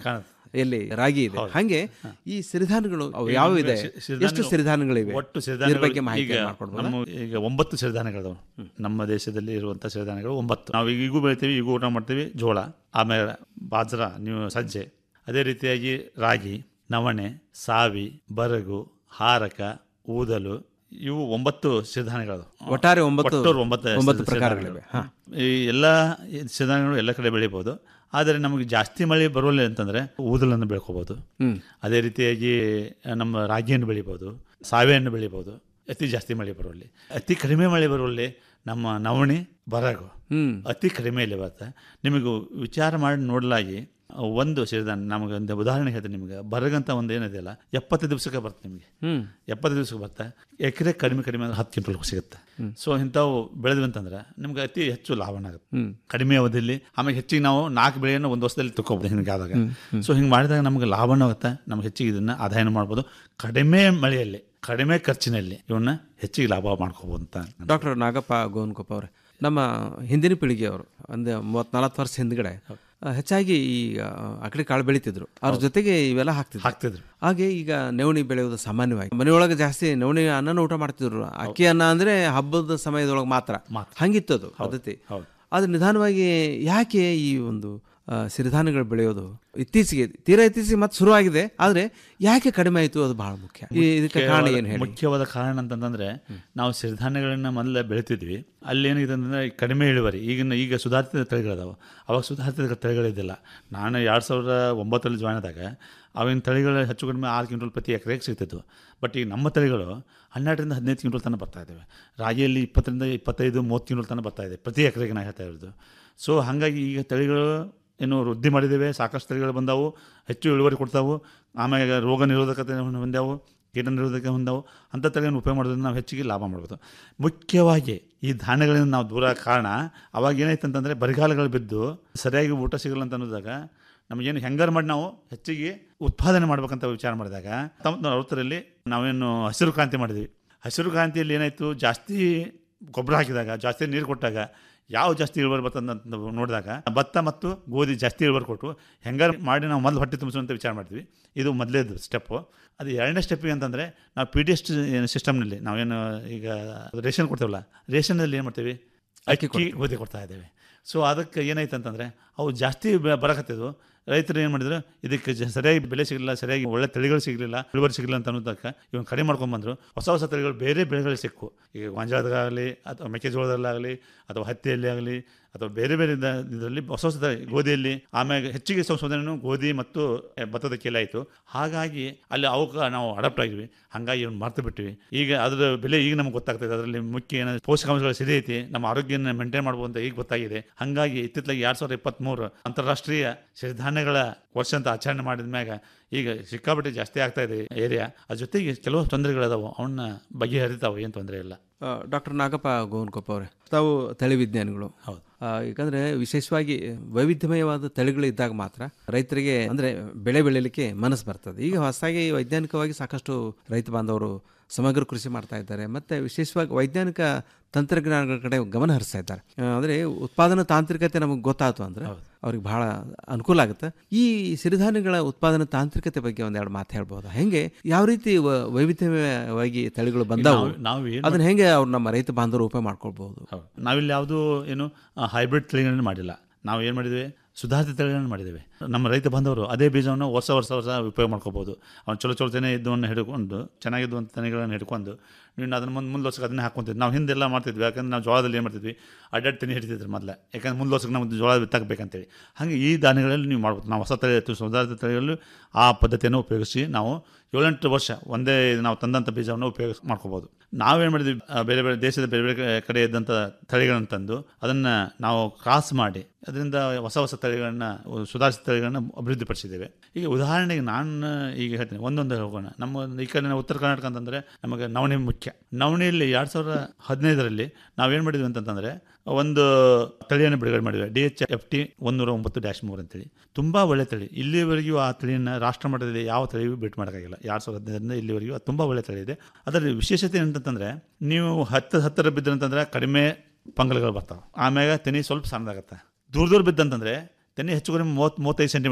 ಎಲ್ಲಿ ರಾಗಿ ಇದೆ ಹಾಗೆ ಈ ಸಿರಿಧಾನ್ಯಗಳು ಅವು ಯಾವ ಇದೆ ಸಿ- ಸಿರಿಧಾನ್ಯಗಳು- ಎಷ್ಟು ಸಿರಿಧಾನ್ಯಗಳಿವೆ ಒಟ್ಟು ಇದ್ರ ಸಿರಿಧಾನ್ಯಗಳು ಬಗ್ಗೆ ಮಾಹಿತಿ ಈಗ ಮಾಡ್ಕೊಡ್ಬೋದಾ? ನಮ್ಮ ಈಗ ಒಂಬತ್ತು ಸಿರಿಧಾನ್ಯಗಳು ನಮ್ಮ ದೇಶದಲ್ಲಿ ಇರುವಂಥ ಸಿರಿಧಾನ್ಯಗಳು ಒಂಬತ್ತು ನಾವು ಈಗ ಈಗೂ ಬೆಳಿತೀವಿ ಈಗೂ ಊಟ ಮಾಡ್ತೀವಿ ಜೋಳ ಆಮೇಲೆ ಬಾಜ್ರ ನೀವು ಸಜ್ಜೆ ಅದೇ ರೀತಿಯಾಗಿ ರಾಗಿ ನವಣೆ ಸಾವಿ ಬರಗು ಹಾರಕ ಊದಲು ಇವು ಒಂಬತ್ತು ಸಿರಿಧಾನ್ಯಗಳು ಒಟ್ಟಾರೆ ಒಂಬತ್ತು- ಒಟ್ಟು ಒಂಬತ್ತು ಒಂಬತ್ತು ಸಿರಿಧಾನ್ಯಗಳು. ಪ್ರಕಾರಗಳಿವೆ. ಹಾ. ಈ ಎಲ್ಲ ಸಿರಿಧಾನ್ಯಗಳು ಎಲ್ಲ ಕಡೆ ಬೆಳಿಬೋದು ಆದರೆ ನಮಗೆ ಜಾಸ್ತಿ ಮಳೆ ಬರೋಲ್ಲ ಅಂತಂದರೆ ಊದಲನ್ನು ಬೆಳ್ಕೋಬೋದು ಹ್ಮ್. ಅದೇ ರೀತಿಯಾಗಿ ನಮ್ಮ ರಾಗಿಯನ್ನು ಬೆಳಿಬೋದು ಸಾವೆಯನ್ನು ಬೆಳಿಬೋದು ಅತಿ ಜಾಸ್ತಿ ಮಳೆ ಬರುವಲ್ಲಿ ಅತಿ ಕಡಿಮೆ ಮಳೆ ಬರುವಲ್ಲಿ ನಮ್ಮ ನವಣೆ ಬರಗು ಹ್ಮ್. ಅತಿ ಕಡಿಮೆಯಲ್ಲಿ ಬರುತ್ತೆ ನಿಮಗೆ ವಿಚಾರ ಮಾಡಿ ನೋಡಲಾಗಿ ಒಂದು ಸಿರಿಧಾನ್ಯ ನಮಗೆ ಒಂದು ಉದಾಹರಣೆ ಹೇಳ್ತೀನಿ ನಿಮಗೆ ಬರಗಂತ ಒಂದು ಏನಿದೆಯಲ್ಲ ಎಪ್ಪತ್ತು ದಿವಸಕ್ಕೆ ಬರುತ್ತೆ ನಿಮಗೆ ಹ್ಮ್. ಎಪ್ಪತ್ತು ದಿವಸಕ್ಕೆ ಬರುತ್ತೆ ಎಕರೆ ಕಡಿಮೆ ಕಡಿಮೆ ಅಂದ್ರೆ ಹತ್ತು ಕ್ವಿಂಟಲ್ ಸಿಗುತ್ತೆ ಸೊ ಇಂಥವು ಬೆಳೆದ್ವಿ ಅಂತಂದ್ರೆ ನಿಮ್ಗೆ ಅತಿ ಹೆಚ್ಚು ಲಾಭನ ಆಗುತ್ತೆ ಹ್ಮ್. ಕಡಿಮೆ ಅವಧಿಯಲ್ಲಿ ಆಮೇಲೆ ಹೆಚ್ಚಿಗೆ ನಾವು ನಾಲ್ಕು ಬೆಳೆಯನ್ನು ಒಂದು ವರ್ಷದಲ್ಲಿ ತಗೋಬೋದು ಹಿಂಗೆ ಆದಾಗ ಹ್ಮ್, ಹ್ಮ್. ಸೊ ಹಿಂಗೆ ಮಾಡಿದಾಗ ನಮಗೆ ಲಾಭನೂ ಆಗುತ್ತೆ ನಮ್ಗೆ ಹೆಚ್ಚಿಗೆ ಇದನ್ನು ಆದಾಯನ ಮಾಡ್ಬೋದು ಕಡಿಮೆ ಮಳೆಯಲ್ಲಿ ಕಡಿಮೆ ಖರ್ಚಿನಲ್ಲಿ ಇವನ್ನ ಹೆಚ್ಚಿಗೆ ಲಾಭ ಮಾಡ್ಕೋಬೋದು ಅಂತ ಡಾಕ್ಟರ್ ನಾಗಪ್ಪ ಗೋನ್ಕೊಪ್ಪ ಅವರೇ ನಮ್ಮ ಹಿಂದಿನ ಪೀಳಿಗೆಯವರು ಒಂದು ಮೂವತ್ತ್ ನಲವತ್ತು ವರ್ಷ ಹಿಂದ್ಗಡೆ ಆ, ಹೆಚ್ಚಾಗಿ ಈ ಆ, ಅಕಡೆ ಕಾಳು ಬೆಳಿತಿದ್ರು ಅವ್ರ ಜೊತೆಗೆ ಇವೆಲ್ಲ ಹಾಕ್ತಿದ್ರು ಹಾಕ್ತಿದ್ರು ಹಾಗೆ ಈಗ ನವಣಿ ಬೆಳೆಯೋದು ಸಾಮಾನ್ಯವಾಗಿ ಮನೆಯೊಳಗೆ ಜಾಸ್ತಿ ನವಣಿ ಅನ್ನನ ಊಟ ಮಾಡ್ತಿದ್ರು ಅಕ್ಕಿ ಅನ್ನ ಅಂದ್ರೆ ಹಬ್ಬದ ಸಮಯದೊಳಗೆ ಮಾತ್ರ ಹಂಗಿತ್ತು ಅದು ಪದ್ಧತಿ ಆದ್ರೆ ನಿಧಾನವಾಗಿ ಯಾಕೆ ಈ ಒಂದು ಆ, ಸಿರಿಧಾನ್ಯಗಳು ಬೆಳೆಯೋದು ಇತ್ತೀಚೆಗೆ ತೀರಾ ಇತ್ತೀಚೆಗೆ ಮತ್ತೆ ಶುರುವಾಗಿದೆ ಆದ್ರೆ ಯಾಕೆ ಕಡಿಮೆ ಆಯಿತು ಅದು ಬಹಳ ಮುಖ್ಯ ಈ- ಇದಕ್ಕೆ ಕಾರಣ ಮುಖ್ಯವಾದ- ಏನು ಹೇಳಿ ಮುಖ್ಯವಾದ ಕಾರಣ ಅಂತಂದ್ರೆ ನಾವು ಸಿರಿಧಾನ್ಯಗಳನ್ನ ಮೊದಲ ಬೆಳಿತಿದ್ವಿ ಅಲ್ಲಿ ಏನಿದೆ ಅಂತಂದ್ರೆ ಕಡಿಮೆ ಇಳುವರಿ ಈಗಿನ ಈಗ ಸುಧಾರಿತ ತಳಿಗಳದಾವ ಅವಾಗ ಸುಧಾರಿತ ತಳಿಗಳಿದ್ದಿಲ್ಲ ನಾನು ಎರಡು ಸಾವಿರದ ಒಂಬತ್ತರಲ್ಲಿ ಜಾಯ್ನ್ ಆದಾಗ ಅವಾಗಿನ ತಳಿಗಳು ಹೆಚ್ಚು ಕಡಿಮೆ ಆರು ಕ್ವಿಂಟಲ್ ಪ್ರತಿ ಎಕರೆಗೆ ಸಿಗ್ತಿದ್ವು ಬಟ್ ಈಗ ನಮ್ಮ ತಳಿಗಳು ಹನ್ನೆರಡರಿಂದ ಹದಿನೈದು ಕ್ವಿಂಟಲ್ ತನಕ ಬರ್ತಾ ಇದ್ದಾವೆ ರಾಗಿಯಲ್ಲಿ ಇಪ್ಪತ್ತರಿಂದ ಇಪ್ಪತ್ತೈದು ಮೂವತ್ತು ಕ್ವಿಂಟಲ್ ತನಕ ಬರ್ತಾ ಇದೆ ಪ್ರತಿ ಎಕರೆಗೆ ನಾ ಹೇಳ್ತಾ ಇರೋದು ಸೊ ಹಾಗಾಗಿ ಈಗ ತಳಿಗಳು ಏನು ವೃದ್ಧಿ ಮಾಡಿದ್ದೇವೆ ಸಾಕಷ್ಟು ತಳಿಗಳು ಬಂದಾವು ಹೆಚ್ಚು ಇಳುವರಿ ಕೊಡ್ತಾವು ಆಮೇಲೆ ರೋಗ ನಿರೋಧಕತೆ ಹೊಂದ್ಯಾವು ಕೀಟ ನಿರೋಧಕ ಹೊಂದಾವು ಅಂಥ ತಳಿಯನ್ನು ಉಪಯೋಗ ಮಾಡೋದ್ರಿಂದ ನಾವು ಹೆಚ್ಚಿಗೆ ಲಾಭ ಮಾಡ್ಬೋದು ಮುಖ್ಯವಾಗಿ ಈ ಧಾನ್ಯಗಳಿಂದ ನಾವು ದೂರ ಆಗ ಕಾರಣ ಅವಾಗ ಏನಾಯ್ತು ಅಂತಂದರೆ ಬರಿಗಾಲಗಳು ಬಿದ್ದು ಸರಿಯಾಗಿ ಊಟ ಸಿಗಲ್ಲ ಅಂತ ಅನ್ನೋದಾಗ ನಮಗೇನು ಹೆಂಗಾರು ಮಾಡಿ ನಾವು ಹೆಚ್ಚಿಗೆ ಉತ್ಪಾದನೆ ಮಾಡ್ಬೇಕಂತ ವಿಚಾರ ಮಾಡಿದಾಗ ಹತ್ತೊಂಬತ್ತು ಅರವತ್ತರಲ್ಲಿ ನಾವೇನು ಹಸಿರು ಕ್ರಾಂತಿ ಮಾಡಿದ್ವಿ ಹಸಿರು ಕ್ರಾಂತಿಯಲ್ಲಿ ಏನಾಯಿತು ಜಾಸ್ತಿ ಗೊಬ್ಬರ ಹಾಕಿದಾಗ ಜಾಸ್ತಿ ನೀರು ಕೊಟ್ಟಾಗ ಯಾವ ಜಾಸ್ತಿ ಇಳುವರಿ ಬರ್ತದೆ ಅಂತ ನೋಡಿದಾಗ ಭತ್ತ ಮತ್ತು ಗೋಧಿ ಜಾಸ್ತಿ ಇಳುವರಿ ಕೊಟ್ಟು ಹೆಂಗಾರು ಮಾಡಿ ನಾವು ಮೊದಲು ಹೊಟ್ಟೆ ತುಂಬಿಸುವಂತ ವಿಚಾರ ಮಾಡ್ತೀವಿ ಇದು ಮೊದಲೇದು ಸ್ಟೆಪ್ಪು ಅದು ಎರಡನೇ ಸ್ಟೆಪ್ಪಿಗೆ ಅಂತಂದರೆ ನಾವು ಪಿ ಡಿ ಎಸ್ ಸಿಸ್ಟಮ್ನಲ್ಲಿ ನಾವೇನು ಈಗ ರೇಷನ್ ಕೊಡ್ತೇವಲ್ಲ ರೇಷನ್ನಲ್ಲಿ ಏನು ಮಾಡ್ತೀವಿ ಅಕ್ಕಿ ಗೋಧಿ ಕೊಡ್ತಾ ಇದ್ದೇವೆ ಸೊ ಅದಕ್ಕೆ ಏನಾಯ್ತು ಅಂತಂದರೆ ಅವು ಜಾಸ್ತಿ ಬ- ಬರಕತ್ತಿದ್ವು ರೈತರು ಏನು ಮಾಡಿದ್ರು ಇದಕ್ಕೆ ಜ- ಸರಿಯಾಗಿ ಬೆಲೆ ಸಿಗಲಿಲ್ಲ ಸರಿಯಾಗಿ ಒಳ್ಳೆ ತಳಿಗಳು ಸಿಗಲಿಲ್ಲ ಇಳುವರಿ ಸಿಗಲಿಲ್ಲ ಅಂತ ಅನ್ನೋದಕ್ಕೆ ಇವನು ಕಡಿಮೆ ಮಾಡ್ಕೊಂಡ್ಬಂದ್ರು ಹೊಸ ಹೊಸ ತಳಿಗಳು ಬೇರೆ ಬೆಳೆಗಳು ಸಿಕ್ಕು ಈಗ ಗೊಂಜಾಳದಾಗಲಿ ಅಥವಾ ಮೆಕ್ಕೆಜೋಳದಲ್ಲಾಗಲಿ ಅಥವಾ ಹತ್ತಿಯಲ್ಲಿ ಆಗಲಿ ಅಥವಾ ಬೇರೆ ಬೇರೆ ಇದರಲ್ಲಿ ಹೊಸ ಹೊಸ ತಳಿ ಗೋಧಿಯಲ್ಲಿ ಆಮೇಲೆ ಹೆಚ್ಚಿಗೆ ಸಂಶೋಧನೆಯೂ ಗೋಧಿ ಮತ್ತು ಎ, ಭತ್ತದ ಕೆಲ ಆಯಿತು ಹಾಗಾಗಿ ಅಲ್ಲಿ ಅವಕ್ಕೆ ನಾವು ಅಡಾಪ್ಟ್ ಆಗಿದ್ವಿ ಹಾಗಾಗಿ ಇವ್ನು ಮರ್ತು ಬಿಟ್ವಿ ಈಗ ಅದರ ಬೆಲೆ ಈಗ ನಮ್ಗೆ ಗೊತ್ತಾಗ್ತದೆ ಅದರಲ್ಲಿ ಮುಖ್ಯ ಏನಾದ್ರು ಪೋಷಕಾಂಶಗಳು ಸರಿ ಐತಿ ನಮ್ಮ ಆರೋಗ್ಯನ ಮೇಂಟೈನ್ ಮಾಡ್ಬೋದು ಅಂತ ಈಗ ಗೊತ್ತಾಗಿದೆ ಹಾಗಾಗಿ ಇತ್ತಿತ್ತಲಾಗಿ ಎರಡು ಸಾವಿರದ ಇಪ್ಪತ್ತ್ಮೂರು ಅಂತಾರಾಷ್ಟ್ರೀಯ ಸಿರಿಧಾನ್ಯಗಳ ವರ್ಷ ಅಂತ ಆಚರಣೆ ಮಾಡಿದ ಮ್ಯಾಗ ಈಗ ಸಿಕ್ಕಾಪಟ್ಟೆ ಜಾಸ್ತಿ ಆಗ್ತಾ ಇದೆ ಏರಿಯಾ ಅದ್ರ ಜೊತೆಗೆ ಕೆಲವು ತೊಂದರೆಗಳದಾವು ಅವನ್ನ ಬಗೆಹರಿತಾವೆ ಏನು ತೊಂದರೆ ಇಲ್ಲ ಡಾಕ್ಟರ್ ನಾಗಪ್ಪ ಗೋನ್ಕೊಪ್ಪ ಅವರೇ ತಾವು ತಳಿ ವಿಜ್ಞಾನಿಗಳು ಹೌದು ಆ, ಯಾಕಂದ್ರೆ ವಿಶೇಷವಾಗಿ ವೈವಿಧ್ಯಮಯವಾದ ತಳಿಗಳು ಇದ್ದಾಗ ಮಾತ್ರ ರೈತರಿಗೆ ಅಂದ್ರೆ ಬೆಳೆ ಬೆಳೀಲಿಕ್ಕೆ ಮನಸ್ಸು ಬರ್ತದೆ ಈಗ ಹೊಸದಾಗಿ ವೈಜ್ಞಾನಿಕವಾಗಿ ಸಾಕಷ್ಟು ರೈತ ಬಾಂಧವರು ಸಮಗ್ರ ಕೃಷಿ ಮಾಡ್ತಾ ಇದ್ದಾರೆ ಮತ್ತೆ ವಿಶೇಷವಾಗಿ ವೈಜ್ಞಾನಿಕ ತಂತ್ರಜ್ಞಾನಗಳ ಕಡೆ ಗಮನ ಹರಿಸ್ತಾ ಇದ್ದಾರೆ ಆ, ಅಂದ್ರೆ ಉತ್ಪಾದನಾ ತಾಂತ್ರಿಕತೆ ನಮಗೆ ಗೊತ್ತಾಯ್ತು ಅಂದ್ರೆ ಅವ್ರಿಗೆ ಬಹಳ ಅನುಕೂಲ ಆಗುತ್ತೆ ಈ ಸಿರಿಧಾನ್ಯಗಳ ಉತ್ಪಾದನಾ ತಾಂತ್ರಿಕತೆ ಬಗ್ಗೆ ಒಂದೆರಡು ಮಾತು ಹೇಳ್ಬೋದು ಹೆಂಗೆ ಯಾವ ರೀತಿ ವ- ವೈವಿಧ್ಯಮಯವಾಗಿ ತಳಿಗಳು ಬಂದಾವು ನಾವು- ನಾವು ಏನ್ ಅದನ್ನ ಹೆಂಗೆ ಅವ್ರು ನಮ್ಮ ರೈತ ಬಾಂಧವರು ಉಪಯೋಗ ಮಾಡ್ಕೊಳ್ಬಹುದು ನಾವಿಲ್ಲಿ ಯಾವುದೂ ಏನು ಹೈಬ್ರಿಡ್ ತಳಿಗಳನ್ನು ಮಾಡಿಲ್ಲ ನಾವು ಏನು ಮಾಡಿದ್ವಿ ಸುಧಾರಿತ ತಳಿಗಳನ್ನು ಮಾಡಿದ್ದೇವೆ ನಮ್ಮ ರೈತ ಬಾಂಧವರು ಅದೇ ಬೀಜವನ್ನು ವರ್ಷ ವರ್ಷ ವರ್ಷ ಉಪಯೋಗ ಮಾಡ್ಕೋಬೋದು ಅವ್ನು ಚಲೋ ಚಲೋ ತೆನೆ ಇದ್ದವನ್ನು ಹಿಡ್ಕೊಂಡು ಚೆನ್ನಾಗಿದ್ದಂಥ ತೆನೆಗಳನ್ನು ಹಿಡ್ಕೊಂಡು ನೀನು ಅದನ್ನು ಮುಂದೆ ಮುಂದೆ ವರ್ಷಕ್ಕೆ ಅದನ್ನೇ ಹಾಕ್ಕೊಂತಿದ್ವಿ ನಾವು ಹಿಂದೆಲ್ಲ ಮಾಡ್ತಿದ್ವಿ ಯಾಕಂದ್ರೆ ನಾವು ಜೋಳದಲ್ಲಿ ಏನು ಮಾಡ್ತಿದ್ವಿ ಅಡ್ಡಾಡ್ ತೆನೆ ಹಿಡಿತಿದ್ರು ಮೊದಲೇ ಯಾಕಂದ್ರೆ ಮುಂದೆ ವರ್ಷಕ್ಕೆ ನಮ್ದು ಜೋಳ ಬಿತ್ತಾಕಬೇಕಂತೇಳಿ ಹಾಗೆ ಈ ಧಾನ್ಯಗಳಲ್ಲಿ ನೀವು ಮಾಡ್ಬೋದು ನಾವು ಹೊಸ ತಳಿ ಅಥವಾ ಸುಧಾರಿತ ತಳಿಗಳು ಆ ಪದ್ಧತಿಯನ್ನು ಉಪಯೋಗಿಸಿ ನಾವು ಏಳೆಂಟು ವರ್ಷ ಒಂದೇ ನಾವು ತಂದಂಥ ಬೀಜವನ್ನು ಉಪಯೋಗ ಮಾಡ್ಕೋಬೋದು ನಾವೇನು ಮಾಡಿದ್ವಿ ಆ, ಬೇರೆ ಬೇರೆ ದೇಶದ ಬೇರೆ ಬೇರೆ ಕಡೆ ಇದ್ದಂಥ ತಳಿಗಳನ್ನು ತಂದು ಅದನ್ನು ನಾವು ಕ್ರಾಸ್ ಮಾಡಿ ಅದರಿಂದ ಹೊಸ ಹೊಸ ತಳಿಗಳನ್ನ ಸುಧಾರಿಸಿದ ತಳಿಗಳನ್ನ ಅಭಿವೃದ್ಧಿಪಡಿಸಿದ್ದೇವೆ ಈಗ ಉದಾಹರಣೆಗೆ ನಾನು ಈಗ ಹೇಳ್ತೀನಿ ಒಂದೊಂದು ಹೋಗೋಣ ನಮ್ಮ ಈ ಕಡೆ ನಾವು ಉತ್ತರ ಕರ್ನಾಟಕ ಅಂತಂದರೆ ನಮಗೆ ನವಣೆ ಮುಖ್ಯ ನವಣೆಯಲ್ಲಿ ಎರಡು ಸಾವಿರದ ಹದಿನೈದರಲ್ಲಿ ನಾವೇನು ಮಾಡಿದ್ವಿ ಅಂತಂತಂದರೆ ಒಂದು ತಳಿಯನ್ನು ಬಿಡುಗಡೆ ಮಾಡಿದ್ವಿ ಡಿ ಎಚ್ ಎಫ್ ಟಿ ಒಂದೂರ ಒಂಬತ್ತು ಡ್ಯಾಶ್ ಮೂರು ಅಂತೇಳಿ ತುಂಬ ಒಳ್ಳೆ ತಳಿ ಇಲ್ಲಿವರೆಗೂ ಆ ತಳಿಯನ್ನು ರಾಷ್ಟ್ರ ಮಟ್ಟದಲ್ಲಿ ಯಾವ ತಳಿಯೂ ಬಿಟ್ ಮಾಡೋಕ್ಕಾಗಿಲ್ಲ ಎರಡು ಸಾವಿರದ ಹದಿನೈದರಿಂದ ಇಲ್ಲಿವರೆಗೂ ಅದು ತುಂಬ ಒಳ್ಳೆ ತಳಿ ಇದೆ ಅದರ ವಿಶೇಷತೆ ಏನಂತಂದರೆ ನೀವು ಹತ್ತು ಹತ್ತರ ಬಿದ್ದಂತಂದ್ರೆ ಕಡಿಮೆ ಪಂಗಲ್ಗಳು ಬರ್ತಾವೆ ಆಮ್ಯಾಗ ತೆನಿ ಸ್ವಲ್ಪ ಸಣ್ಣದಾಗತ್ತೆ ದೂರ ದೂರ ಬಿದ್ದಂತಂದರೆ ತೆನಿ ಹೆಚ್ಚು ಕಡಿಮೆ ಮೂವತ್ತು ಮೂವತ್ತೈದು ಸೆಂಟಿಮೀಟರ್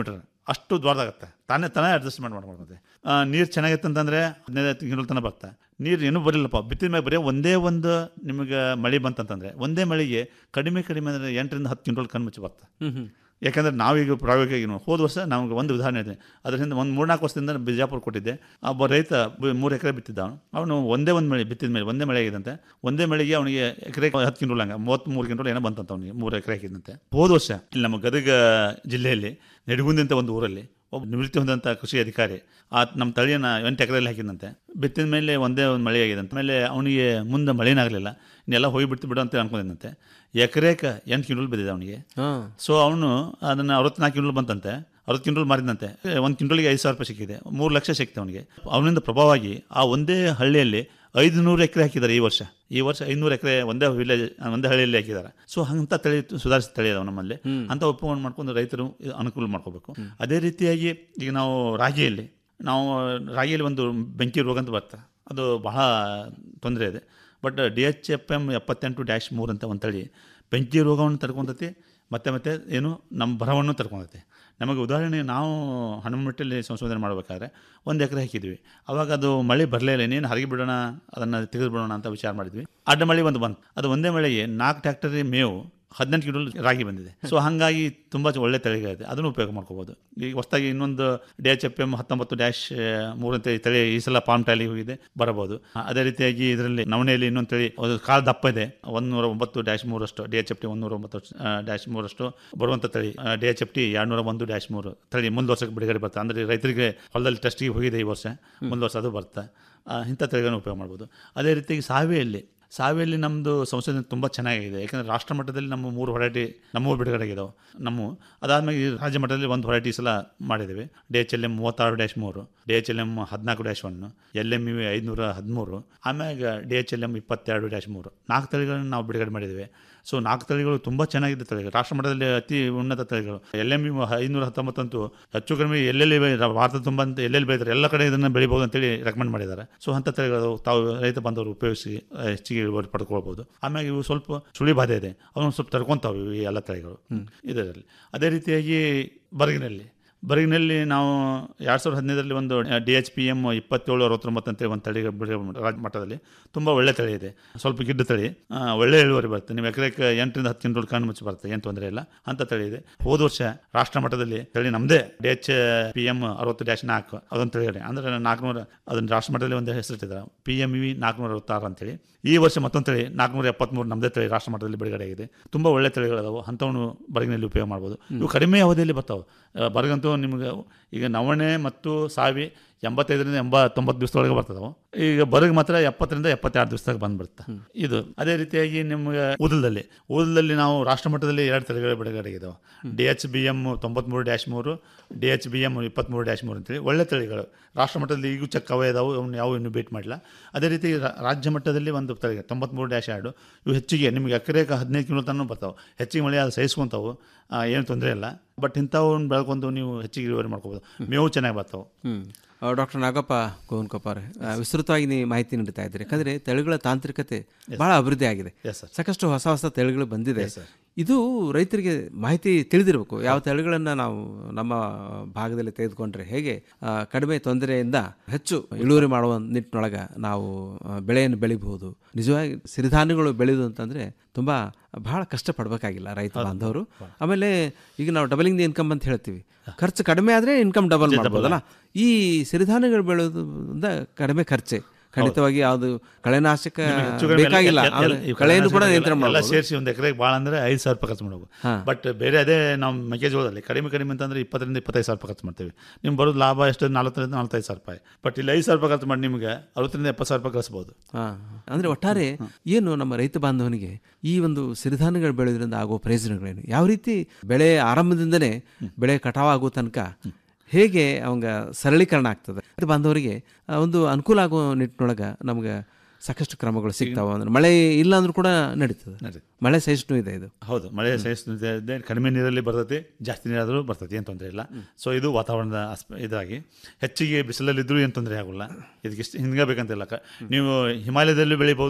ಅಷ್ಟು ದೊಡ್ಡದಾಗತ್ತೆ ತಾನೇ ತಾನೇ ಅಡ್ಜಸ್ಟ್ಮೆಂಟ್ ಮಾಡ್ಕೊಳುತ್ತೆ ನೀರು ಚೆನ್ನಾಗಿತ್ತು ಅಂತಂದರೆ ಹದಿನೈದು ತಿಂಗಳ ತನಕ ಬರುತ್ತೆ ನೀರು ಏನೂ ಬರಲಿಲ್ಲಪ್ಪ ಬಿತ್ತಿದ ಮೇಲೆ ಬರೀ ಒಂದೇ ಒಂದು ನಿಮಗೆ ಮಳೆ ಬಂತಂತಂದರೆ ಒಂದೇ ಮಳೆಗೆ ಕಡಿಮೆ ಕಡಿಮೆ ಅಂದರೆ ಎಂಟರಿಂದ ಹತ್ತು ಕ್ವಿಂಟಲ್ ಕಣ್ಣು ಮುಚ್ಚಿ ಬರುತ್ತೆ ಹ್ಮ್ ಹ್ಮ್. ಯಾಕಂದ್ರೆ ನಾವೀಗ ಪ್ರಾಯೋಗಿಕ ಹೋದ ವರ್ಷ ನಮಗೆ ಒಂದು ಉದಾಹರಣೆ ಇದೆ ಅದರಿಂದ ಒಂದು ಮೂರ್ನಾಲ್ಕು ವರ್ಷದಿಂದ ಬಿಜಾಪುರ ಕೊಟ್ಟಿದ್ದೆ ಒಬ್ಬ ರೈತ ಬ- ಮೂರು ಎಕರೆ ಬಿತ್ತಿದ್ದ ಅವನು ಅವನು ಒಂದೇ ಒಂದು ಮಳೆ ಬಿತ್ತಿದ ಮೇಲೆ ಒಂದೇ ಮಳೆ ಆಗಿದಂತೆ ಒಂದೇ ಮಳೆಗೆ ಅವನಿಗೆ ಎಕರೆ ಹತ್ತು ಕ್ವಿಂಟಲ್ ಹಂಗೆ ಮೂವತ್ತ್ಮೂರು ಕ್ವಿಂಟಲ್ ಏನೋ ಬಂತಂತ ಅವನಿಗೆ ಮೂರು ಎಕರೆ ಹಾಕಿದಂತೆ ಹೋದ ವರ್ಷ ಇಲ್ಲಿ ನಮ್ಮ ಗದಗ ಜಿಲ್ಲೆಯಲ್ಲಿ ನೆಡಗುಂದಿ ಅಂತ ಒಂದು ಊರಲ್ಲಿ ಒಬ್ಬ ನಿವೃತ್ತಿ ಹೊಂದಂಥ ಕೃಷಿ ಅಧಿಕಾರಿ ಆ ನಮ್ಮ ತಳಿಯನ್ನು ಎಂಟು ಎಕರೆಯಲ್ಲಿ ಹಾಕಿದಂತೆ ಬಿತ್ತಿದ ಮೇಲೆ ಒಂದೇ ಒಂದು ಮಳೆ ಆಗಿದಂತೆ ಆಮೇಲೆ ಅವನಿಗೆ ಮುಂದೆ ಮಳೆನಾಗಲಿಲ್ಲ ಇನ್ನೆಲ್ಲ ಹೋಗಿ ಬಿಟ್ಟು ಬಿಡು ಅಂತ ಅನ್ಕೊಂಡಿದ್ದಂತೆ ಎಕರೆಗೆ ಎಂಟು ಕ್ವಿಂಟಲ್ ಬಿದ್ದಿದೆ ಅವನಿಗೆ ಹಾಂ ಸೊ ಅವನು ಅದನ್ನು ಅರವತ್ನಾಲ್ಕು ಕ್ವಿಂಟಲ್ ಬಂತಂತೆ ಅರವತ್ತು ಕ್ವಿಂಟಲ್ ಮಾರಿದಂತೆ ಒಂದು ಕ್ವಿಂಟಲ್ಗೆ ಐದು ಸಾವಿರ ರೂಪಾಯಿ ಸಿಕ್ಕಿದೆ ಮೂರು ಲಕ್ಷ ಸಿಕ್ಕಿದೆ ಅವನಿಗೆ ಅವನಿಂದ ಪ್ರಭಾವವಾಗಿ ಆ ಒಂದೇ ಹಳ್ಳಿಯಲ್ಲಿ ಐದು ನೂರು ಎಕರೆ ಹಾಕಿದ್ದಾರೆ ಈ ವರ್ಷ ಈ ವರ್ಷ ಐನೂರು ಎಕರೆ ಒಂದೇ ವಿಲೇಜ್ ಒಂದೇ ಹಳ್ಳಿಯಲ್ಲಿ ಹಾಕಿದ್ದಾರೆ ಸೊ ಅಂತ ತಳಿ ಸುಧಾರಿಸಿದ ತಳಿ ಅದಾವ ನಮ್ಮಲ್ಲಿ ಅಂತ ಒಪ್ಪಂದ ಮಾಡ್ಕೊಂಡು ರೈತರು ಇದು ಅನುಕೂಲ ಮಾಡ್ಕೋಬೇಕು ಅದೇ ರೀತಿಯಾಗಿ ಈಗ ನಾವು ರಾಗಿಯಲ್ಲಿ ನಾವು ರಾಗಿಯಲ್ಲಿ ಒಂದು ಬೆಂಕಿ ರೋಗ ಅಂತ ಬರುತ್ತೆ ಅದು ಬಹಳ ತೊಂದರೆ ಇದೆ but D H F M ಎಪ್ಪತ್ತೆಂಟು ಡ್ಯಾಶ್ ಮೂರು ಅಂತ ಒಂದು ತಳಿ ಬೆಂಕಿ ರೋಗವನ್ನು ತಡ್ಕೊಂತೈತಿ ಮತ್ತೆ ಮತ್ತೆ ಏನು ನಮ್ಮ ಬರವನ್ನು ತಡ್ಕೊಂತೈತಿ ನಮಗೆ ಉದಾಹರಣೆ ನಾವು ಹನುಮಟ್ಟಿಯಲ್ಲಿ ಸಂಶೋಧನೆ ಮಾಡಬೇಕಾದ್ರೆ ಒಂದು ಎಕರೆ ಹಾಕಿದ್ವಿ ಅವಾಗ ಅದು ಮಳೆ ಬರಲೇ ಇಲ್ಲ ಇನ್ನೇನು ಹರಗಿ ಬಿಡೋಣ ಅದನ್ನು ತೆಗೆದು ಬಿಡೋಣ ಅಂತ ವಿಚಾರ ಮಾಡಿದ್ವಿ ಅಡ್ಡ ಮಳೆ ಒಂದು ಬಂತು ಅದು ಒಂದೇ ಮಳೆಗೆ ನಾಲ್ಕು ಟ್ಯಾಕ್ಟರಿ ಮೇವು ಹದಿನೆಂಟು ಕಿಲೋ ರಾಗಿ ಬಂದಿದೆ ಸೊ ಹಾಗಾಗಿ ತುಂಬ ಒಳ್ಳೆ ತಳಿಗಳಿದೆ ಅದನ್ನು ಉಪಯೋಗ ಮಾಡ್ಕೋಬೋದು ಈಗ ಹೊಸದಾಗಿ ಇನ್ನೊಂದು ಡಿ ಎಚ್ ಎಫ್ ಎಮ್ ಹತ್ತೊಂಬತ್ತು ಡ್ಯಾಶ್ ಮೂರು ಅಂತ ಈ ತಳಿ ಈ ಸಲ ಪಾಮ್ ಟ್ಯಾಲಿ ಹೋಗಿದೆ ಬರಬಹುದು ಅದೇ ರೀತಿಯಾಗಿ ಇದರಲ್ಲಿ ನವಣೆಯಲ್ಲಿ ಇನ್ನೊಂದು ತಳಿ ಅದು ಕಾಳು ದಪ್ಪ ಇದೆ ಒಂದೂರ ಒಂಬತ್ತು ಡ್ಯಾಶ್ ಮೂರಷ್ಟು ಡಿ ಎಚ್ ಎಫ್ ಟಿ ಒಂದೂರ ಒಂಬತ್ತು ಡ್ಯಾಶ್ ಮೂರಷ್ಟು ಬರುವಂಥ ತಳಿ ಡಿ ಎಚ್ ಎಫ್ ಟಿ ಎರಡುನೂರ ಒಂದು ಡ್ಯಾಶ್ ಮೂರು ತಳಿ ಮುಂದೆ ವರ್ಷಕ್ಕೆ ಬಿಡುಗಡೆ ಬರುತ್ತೆ ಅಂದರೆ ರೈತರಿಗೆ ಹೊಲದಲ್ಲಿ ಟೆಸ್ಟಿಗೆ ಹೋಗಿದೆ ಈ ವರ್ಷ ಮುಂದೆ ವರ್ಷ ಅದು ಬರುತ್ತೆ ಆ, ಇಂಥ ತಳಿಗಳನ್ನು ಉಪಯೋಗ ಮಾಡ್ಬೋದು ಅದೇ ರೀತಿಯಾಗಿ ಸಾವೆಯಲ್ಲಿ ಸಾವಿಯಲ್ಲಿ ನಮ್ಮದು ಸಂಶೋಧನೆ ತುಂಬ ಚೆನ್ನಾಗಿದೆ ಯಾಕಂದರೆ ರಾಷ್ಟ್ರ ಮಟ್ಟದಲ್ಲಿ ನಮ್ಮ ಮೂರು ಹೊರೈಟಿ ನಮ್ಮ ಬಿಡುಗಡೆ ಆಗಿದ್ದಾವೆ ನಮ್ಮ ಅದಾದಮೇಲೆ ಈ ರಾಜ್ಯ ಮಟ್ಟದಲ್ಲಿ ಒಂದು ಹೊರೈಟಿ ಸಲ ಮಾಡಿದ್ದೀವಿ ಡಿ ಎಚ್ ಎಲ್ ಎಮ್ ಮೂವತ್ತಾರು ಡ್ಯಾಶ್ ಮೂರು ಡಿ ಎಚ್ ಎಲ್ ಎಮ್ ಹದಿನಾಲ್ಕು dash one L M U ಐದುನೂರ ಹದಿಮೂರು ಆಮ್ಯಾಗ ಡಿ ಎಚ್ ಎಲ್ ಎಮ್ ಇಪ್ಪತ್ತೆರಡು ಡ್ಯಾಶ್ ಮೂರು ನಾಲ್ಕು ತಳಿಗಳನ್ನು ನಾವು ಬಿಡುಗಡೆ ಮಾಡಿದ್ದೀವಿ ಸೊ ನಾಲ್ಕು ತಳಿಗಳು ತುಂಬ ಚೆನ್ನಾಗಿದೆ ತಳಿಗಳು ರಾಷ್ಟ್ರ ಮಟ್ಟದಲ್ಲಿ ಅತಿ ಉನ್ನತ ತಳಿಗಳು ಎಲ್ ಎಮ್ ಯು ಐನೂರ ಹತ್ತೊಂಬತ್ತಂತೂ ಹೆಚ್ಚು ಕಡಿಮೆ ಎಲ್ಲೆಲ್ಲಿ ಬೆ- ಭಾರತ ತುಂಬ ಅಂತ ಎಲ್ಲೆಲ್ಲಿ ಬೆಳೀತಾರೆ ಎಲ್ಲ ಕಡೆ ಇದನ್ನು ಬೆಳಿಬೋದು ಅಂತೇಳಿ ರೆಕಮೆಂಡ್ ಮಾಡಿದ್ದಾರೆ ಸೊ ಅಂಥ ತಳಿಗಳು ತಾವು ರೈತ ಬಂದವರು ಉಪಯೋಗಿಸಿ ಆ, ಹೆಚ್ಚಿಗೆ ಇಳುವರಿ ಪಡ್ಕೊಳ್ಬೋದು ಆಮೇಲೆ ಇವು ಸ್ವಲ್ಪ ಸುಳಿ ಬಾಧೆ ಇದೆ ಅವನು ಸ್ವಲ್ಪ ತಡ್ಕೊತಾವೆ ಈ ಎಲ್ಲ ತಳಿಗಳು ಇದರಲ್ಲಿ ಅದೇ ರೀತಿಯಾಗಿ ಬರಗಿನಲ್ಲಿ ಬರಗಿನಲ್ಲಿ ನಾವು ಎರಡು ಸಾವಿರದ ಹದಿನೈದರಲ್ಲಿ ಒಂದು ಡಿ ಎಚ್ ಪಿ ಎಮ್ ಇಪ್ಪತ್ತೇಳು ಅರವತ್ತೊಂಬತ್ತು ಅಂತೇಳಿ ಒಂದು ತಳಿ ಬಿಡುಗಡೆ ಮಾಡಿ- ರಾಜ್ಯ ಮಟ್ಟದಲ್ಲಿ ತುಂಬ ಒಳ್ಳೆ ತಳಿ ಇದೆ ಸ್ವಲ್ಪ ಗಿಡ್ಡ ತಳಿ ಆ, ಒಳ್ಳೆ ಇಳುವರಿ ಬರುತ್ತೆ ನೀವು ಎಕರೆಗೆ ಎಂಟರಿಂದ ಹತ್ತು ಕ್ವಿಂಟಲ್ ಕಣ್ಣು ಮುಚ್ಚಿ ಬರುತ್ತೆ ಏನು ತೊಂದರೆ ಇಲ್ಲ ಅಂತ ತಳಿ ಇದೆ ಹೋದ ವರ್ಷ ರಾಷ್ಟ್ರ ಮಟ್ಟದಲ್ಲಿ ತಳಿ ನಮ್ಮದೇ ಡಿ ಎಚ್ ಪಿ ಎಮ್ ಅರವತ್ತು ಡ್ಯಾಶ್ ನಾಲ್ಕು ಅದೊಂದು ತಳಿ ಇದೆ ಅಂದರೆ ನಾಲ್ಕುನೂರ ಅದನ್ನು ರಾಷ್ಟ್ರ ಮಟ್ಟದಲ್ಲಿ ಒಂದು ಹೆಸರಿಟ್ಟಿದ್ದಾರೆ ಪಿ ಎಮ್ ವಿ ನಾಲ್ಕುನೂರ ಅರವತ್ತಾರು ಅಂತೇಳಿ ಈ ವರ್ಷ ಮತ್ತೊಂದು ತಳಿ ನಾಲ್ಕುನೂರ ಎಪ್ಪತ್ತ್ಮೂರು ನಮ್ಮದೇ ತಳಿ ರಾಷ್ಟ್ರ ಮಟ್ಟದಲ್ಲಿ ಬಿಡುಗಡೆ ಆಗಿದೆ ತುಂಬ ಒಳ್ಳೆ ತಳಿಗಳದಾವು ಅಂಥವನ್ನು ಬರಗಿನಲ್ಲಿ ಉಪಯೋಗ ಮಾಡ್ಬೋದು ಇವು ಕಡಿಮೆ ಅವಧಿಯಲ್ಲಿ ಬರ್ತಾವೆ ಆ, ಬರಗಂತೂ ನಿಮಗೆ ಈಗ ನವಣೆ ಮತ್ತು ಸಾವಿ ಎಂಬತ್ತೈದರಿಂದ ಎಂಬತ್ತೊಂಬತ್ತು ದಿವಸದೊಳಗೆ ಬರ್ತದವು ಈಗ ಬರಗ್ ಮಾತ್ರ ಎಪ್ಪತ್ತರಿಂದ ಎಪ್ಪತ್ತೆರಡು ದಿವಸದಾಗ ಬಂದ್ಬಿಡುತ್ತೆ ಇದು ಅದೇ ರೀತಿಯಾಗಿ ನಿಮ್ಗೆ ಊದಲದಲ್ಲಿ ಊದಲದಲ್ಲಿ ನಾವು ರಾಷ್ಟ್ರ ಮಟ್ಟದಲ್ಲಿ ಎರಡು ತಳಿಗಳು ಬಿಡುಗಡೆ ಆಗಿದ್ದಾವೆ ಡಿ ಎಚ್ ಬಿ ಎಮ್ ತೊಂಬತ್ಮೂರು ಡ್ಯಾಶ್ ಮೂರು ಡಿ ಎಚ್ ಬಿ ಎಮ್ ಇಪ್ಪತ್ತ್ಮೂರು ಡ್ಯಾಶ್ ಮೂರು ಅಂತೇಳಿ ಒಳ್ಳೆ ತಳಿಗಳು ರಾಷ್ಟ್ರ ಮಟ್ಟದಲ್ಲಿ ಈಗೂ ಚೆಕ್ ಅವೇ ಇದಾವೆ ಅವನ್ನ ಯಾವ ಇನ್ನೂ ಭೇಟಿ ಮಾಡಿಲ್ಲ ಅದೇ ರೀತಿ ರಾ- ರಾಜ್ಯ ಮಟ್ಟದಲ್ಲಿ ಒಂದು ತಳಿ ತೊಂಬತ್ಮೂರು ಡ್ಯಾಶ್ ಎರಡು ಇವು ಹೆಚ್ಚಿಗೆ ನಿಮಗೆ ಎಕರೆಗೆ ಹದಿನೈದು ಕಿಲೋ ತನಕ ಬರ್ತಾವೆ ಹೆಚ್ಚಿಗೆ ಮಳೆ ಅದು ಸಹಿಸ್ಕೊಂತಾವು ಏನು ತೊಂದರೆ ಇಲ್ಲ ಬಟ್ ಇಂಥವನ್ನ ಬೆಳ್ಕೊಂಡು ನೀವು ಹೆಚ್ಚಿಗೆ ಇಳುವರಿ ಮಾಡ್ಕೋಬೋದು ಮೇವು ಚೆನ್ನಾಗಿ ಬರ್ತಾವೆ ಹ್ಮ್ ಡಾಕ್ಟರ್ ನಾಗಪ್ಪ ಗೋವನ್ಕೊಪ್ಪಾರೆ ಆ, ವಿಸ್ತೃತವಾಗಿ ನೀವು ಮಾಹಿತಿ ನೀಡ್ತಾ ಇದ್ದೀರಿ ಯಾಕಂದರೆ ತಳಿಗಳ ತಾಂತ್ರಿಕತೆ ಬಹಳ ಅಭಿವೃದ್ಧಿ ಆಗಿದೆ Yes, sir. ಸಾಕಷ್ಟು ಹೊಸ ಹೊಸ ತಳಿಗಳು ಬಂದಿದೆ Yes, sir. ಇದು ರೈತರಿಗೆ ಮಾಹಿತಿ ತಿಳಿದಿರಬೇಕು ಯಾವ ತಳಿಗಳನ್ನು ನಾವು ನಮ್ಮ ಭಾಗದಲ್ಲಿ ತೆಗೆದುಕೊಂಡ್ರೆ ಹೇಗೆ ಆ, ಕಡಿಮೆ ತೊಂದರೆಯಿಂದ ಹೆಚ್ಚು ಇಳುವರಿ ಮಾಡುವ ನಿಟ್ಟಿನೊಳಗೆ ನಾವು ಆ, ಬೆಳೆಯನ್ನು ಬೆಳಿಬಹುದು ನಿಜವಾಗಿ ಸಿರಿಧಾನ್ಯಗಳು ಬೆಳೆಯೋದು ಅಂತಂದರೆ ತುಂಬ ಬಹಳ ಕಷ್ಟಪಡಬೇಕಾಗಿಲ್ಲ ರೈತ ಬಾಂಧವರು ಆಮೇಲೆ ಈಗ ನಾವು ಡಬಲಿಂಗ್ ದಿ ಇನ್ಕಮ್ ಅಂತ ಹೇಳ್ತೀವಿ ಖರ್ಚು ಕಡಿಮೆ ಆದರೆ ಇನ್ಕಮ್ ಡಬಲ್ ಮಾಡ್ಬೋದಲ್ಲ ಈ ಸಿರಿಧಾನ್ಯಗಳು ಬೆಳೆಯೋದ್ರಿಂದ ಕಡಿಮೆ ಖರ್ಚೆ ಖಂಡಿತವಾಗಿ ಯಾವುದು ಕಳೆನಾಶಕ ನಿಮಗೆ ಹೆಚ್ಚು ಕಡಿಮೆ ಬೇಕಾಗಿಲ್ಲ ಎಲ್ಲ- ಆದ್ರೆ ಈ ಕಳೆಯನ್ನು ಕೂಡ ಎಲ್ಲ- ನಿಯಂತ್ರಣ ಎಲ್ಲ ಮಾಡಬಹುದು ಸೇರಿಸಿ ಒಂದು ಎಕರೆಗೆ ಭಾಳ ಅಂದರೆ ಐದು ಸಾವಿರ ರೂಪಾಯಿ ಖರ್ಚು ಮಾಡಬೇಕು ಹಾ. ಬಟ್ ಬೇರೆ ಅದೇ ನಾವು ಮೆಕ್ಕೆಜೋಳದಲ್ಲಿ ಕಡಿಮೆ ಕಡಿಮೆ ಅಂತಂದ್ರೆ ಇಪ್ಪತ್ತರಿಂದ ಇಪ್ಪತ್ತೈದು ಸಾವಿರ ರೂಪಾಯಿ ಖರ್ಚು ಮಾಡ್ತೀವಿ ನಿಮ್ಗೆ ಬರೋದು ಲಾಭ ಎಷ್ಟು ನಲ್ವತ್ತರಿಂದ ನಲ್ವತ್ತೈದು ಸಾವಿರ ರೂಪಾಯಿ ಬಟ್ ಇಲ್ಲಿ ಐದು ಸಾವಿರ ರೂಪಾಯಿ ಖರ್ಚು ಮಾಡಿ ನಿಮಗೆ ಅರವತ್ತರಿಂದ ಎಪ್ಪತ್ತು ಸಾವಿರ ರೂಪಾಯಿ ಕಳಿಸ್ಬೋದು ಹಾ ಅಂದ್ರೆ ಒಟ್ಟಾರೆ ಏನು ನಮ್ಮ ರೈತ ಬಾಂಧವನಿಗೆ ಈ ಒಂದು ಸಿರಿಧಾನ್ಯಗಳು ಬೆಳೆಯೋದ್ರಿಂದ ಆಗುವ ಪ್ರಯೋಜನಗಳೇನು ಯಾವ ರೀತಿ ಬೆಳೆ ಆರಂಭದಿಂದನೇ ಬೆಳೆ ಕಟಾವು ಆಗೋ ತನಕ ಹೇಗೆ ಅವಂಗ ಸರಳೀಕರಣ ಆಗ್ತದೆ ರೈತ ಬಾಂಧವರಿಗೆ ಆ, ಒಂದು ಅನುಕೂಲ ಆಗೋ ನಿಟ್ಟಿನೊಳಗೆ ನಮ್ಗೆ ಸಾಕಷ್ಟು ಕ್ರಮಗಳು ಸಿಗ್ತಾವ ಅಂದ್ರೆ ಮಳೆ ಇಲ್ಲ ಅಂದ್ರೂ ಕೂಡ ನಡೀತದೆ ಮಳೆ ಸಹಿಷ್ಣು ಇದೆ ಇದು ಹೌದು ಮಳೆ ಸಹಿಷ್ಣುತೆ ಇದೆ ಕಡಿಮೆ ನೀರಲ್ಲಿ ಬರ್ತೈತಿ ಜಾಸ್ತಿ ನೀರಾದರೂ ಬರ್ತೈತಿ ಏನು ತೊಂದರೆ ಇಲ್ಲ ಸೊ ಇದು ವಾತಾವರಣದ ಆಸ್ಪ ಇದಾಗಿ ಹೆಚ್ಚಿಗೆ ಬಿಸಿಲಲ್ಲಿದ್ದರೂ ಏನು ತೊಂದರೆ ಆಗೋಲ್ಲ ಇದಕ್ಕೆ ಇಷ್ಟು ಹಿಂಗೆ ಬೇಕಂತಿಲ್ಲ ಕ- ನೀವು ಹಿಮಾಲಯದಲ್ಲಿ ಬೆಳಿಬೋದು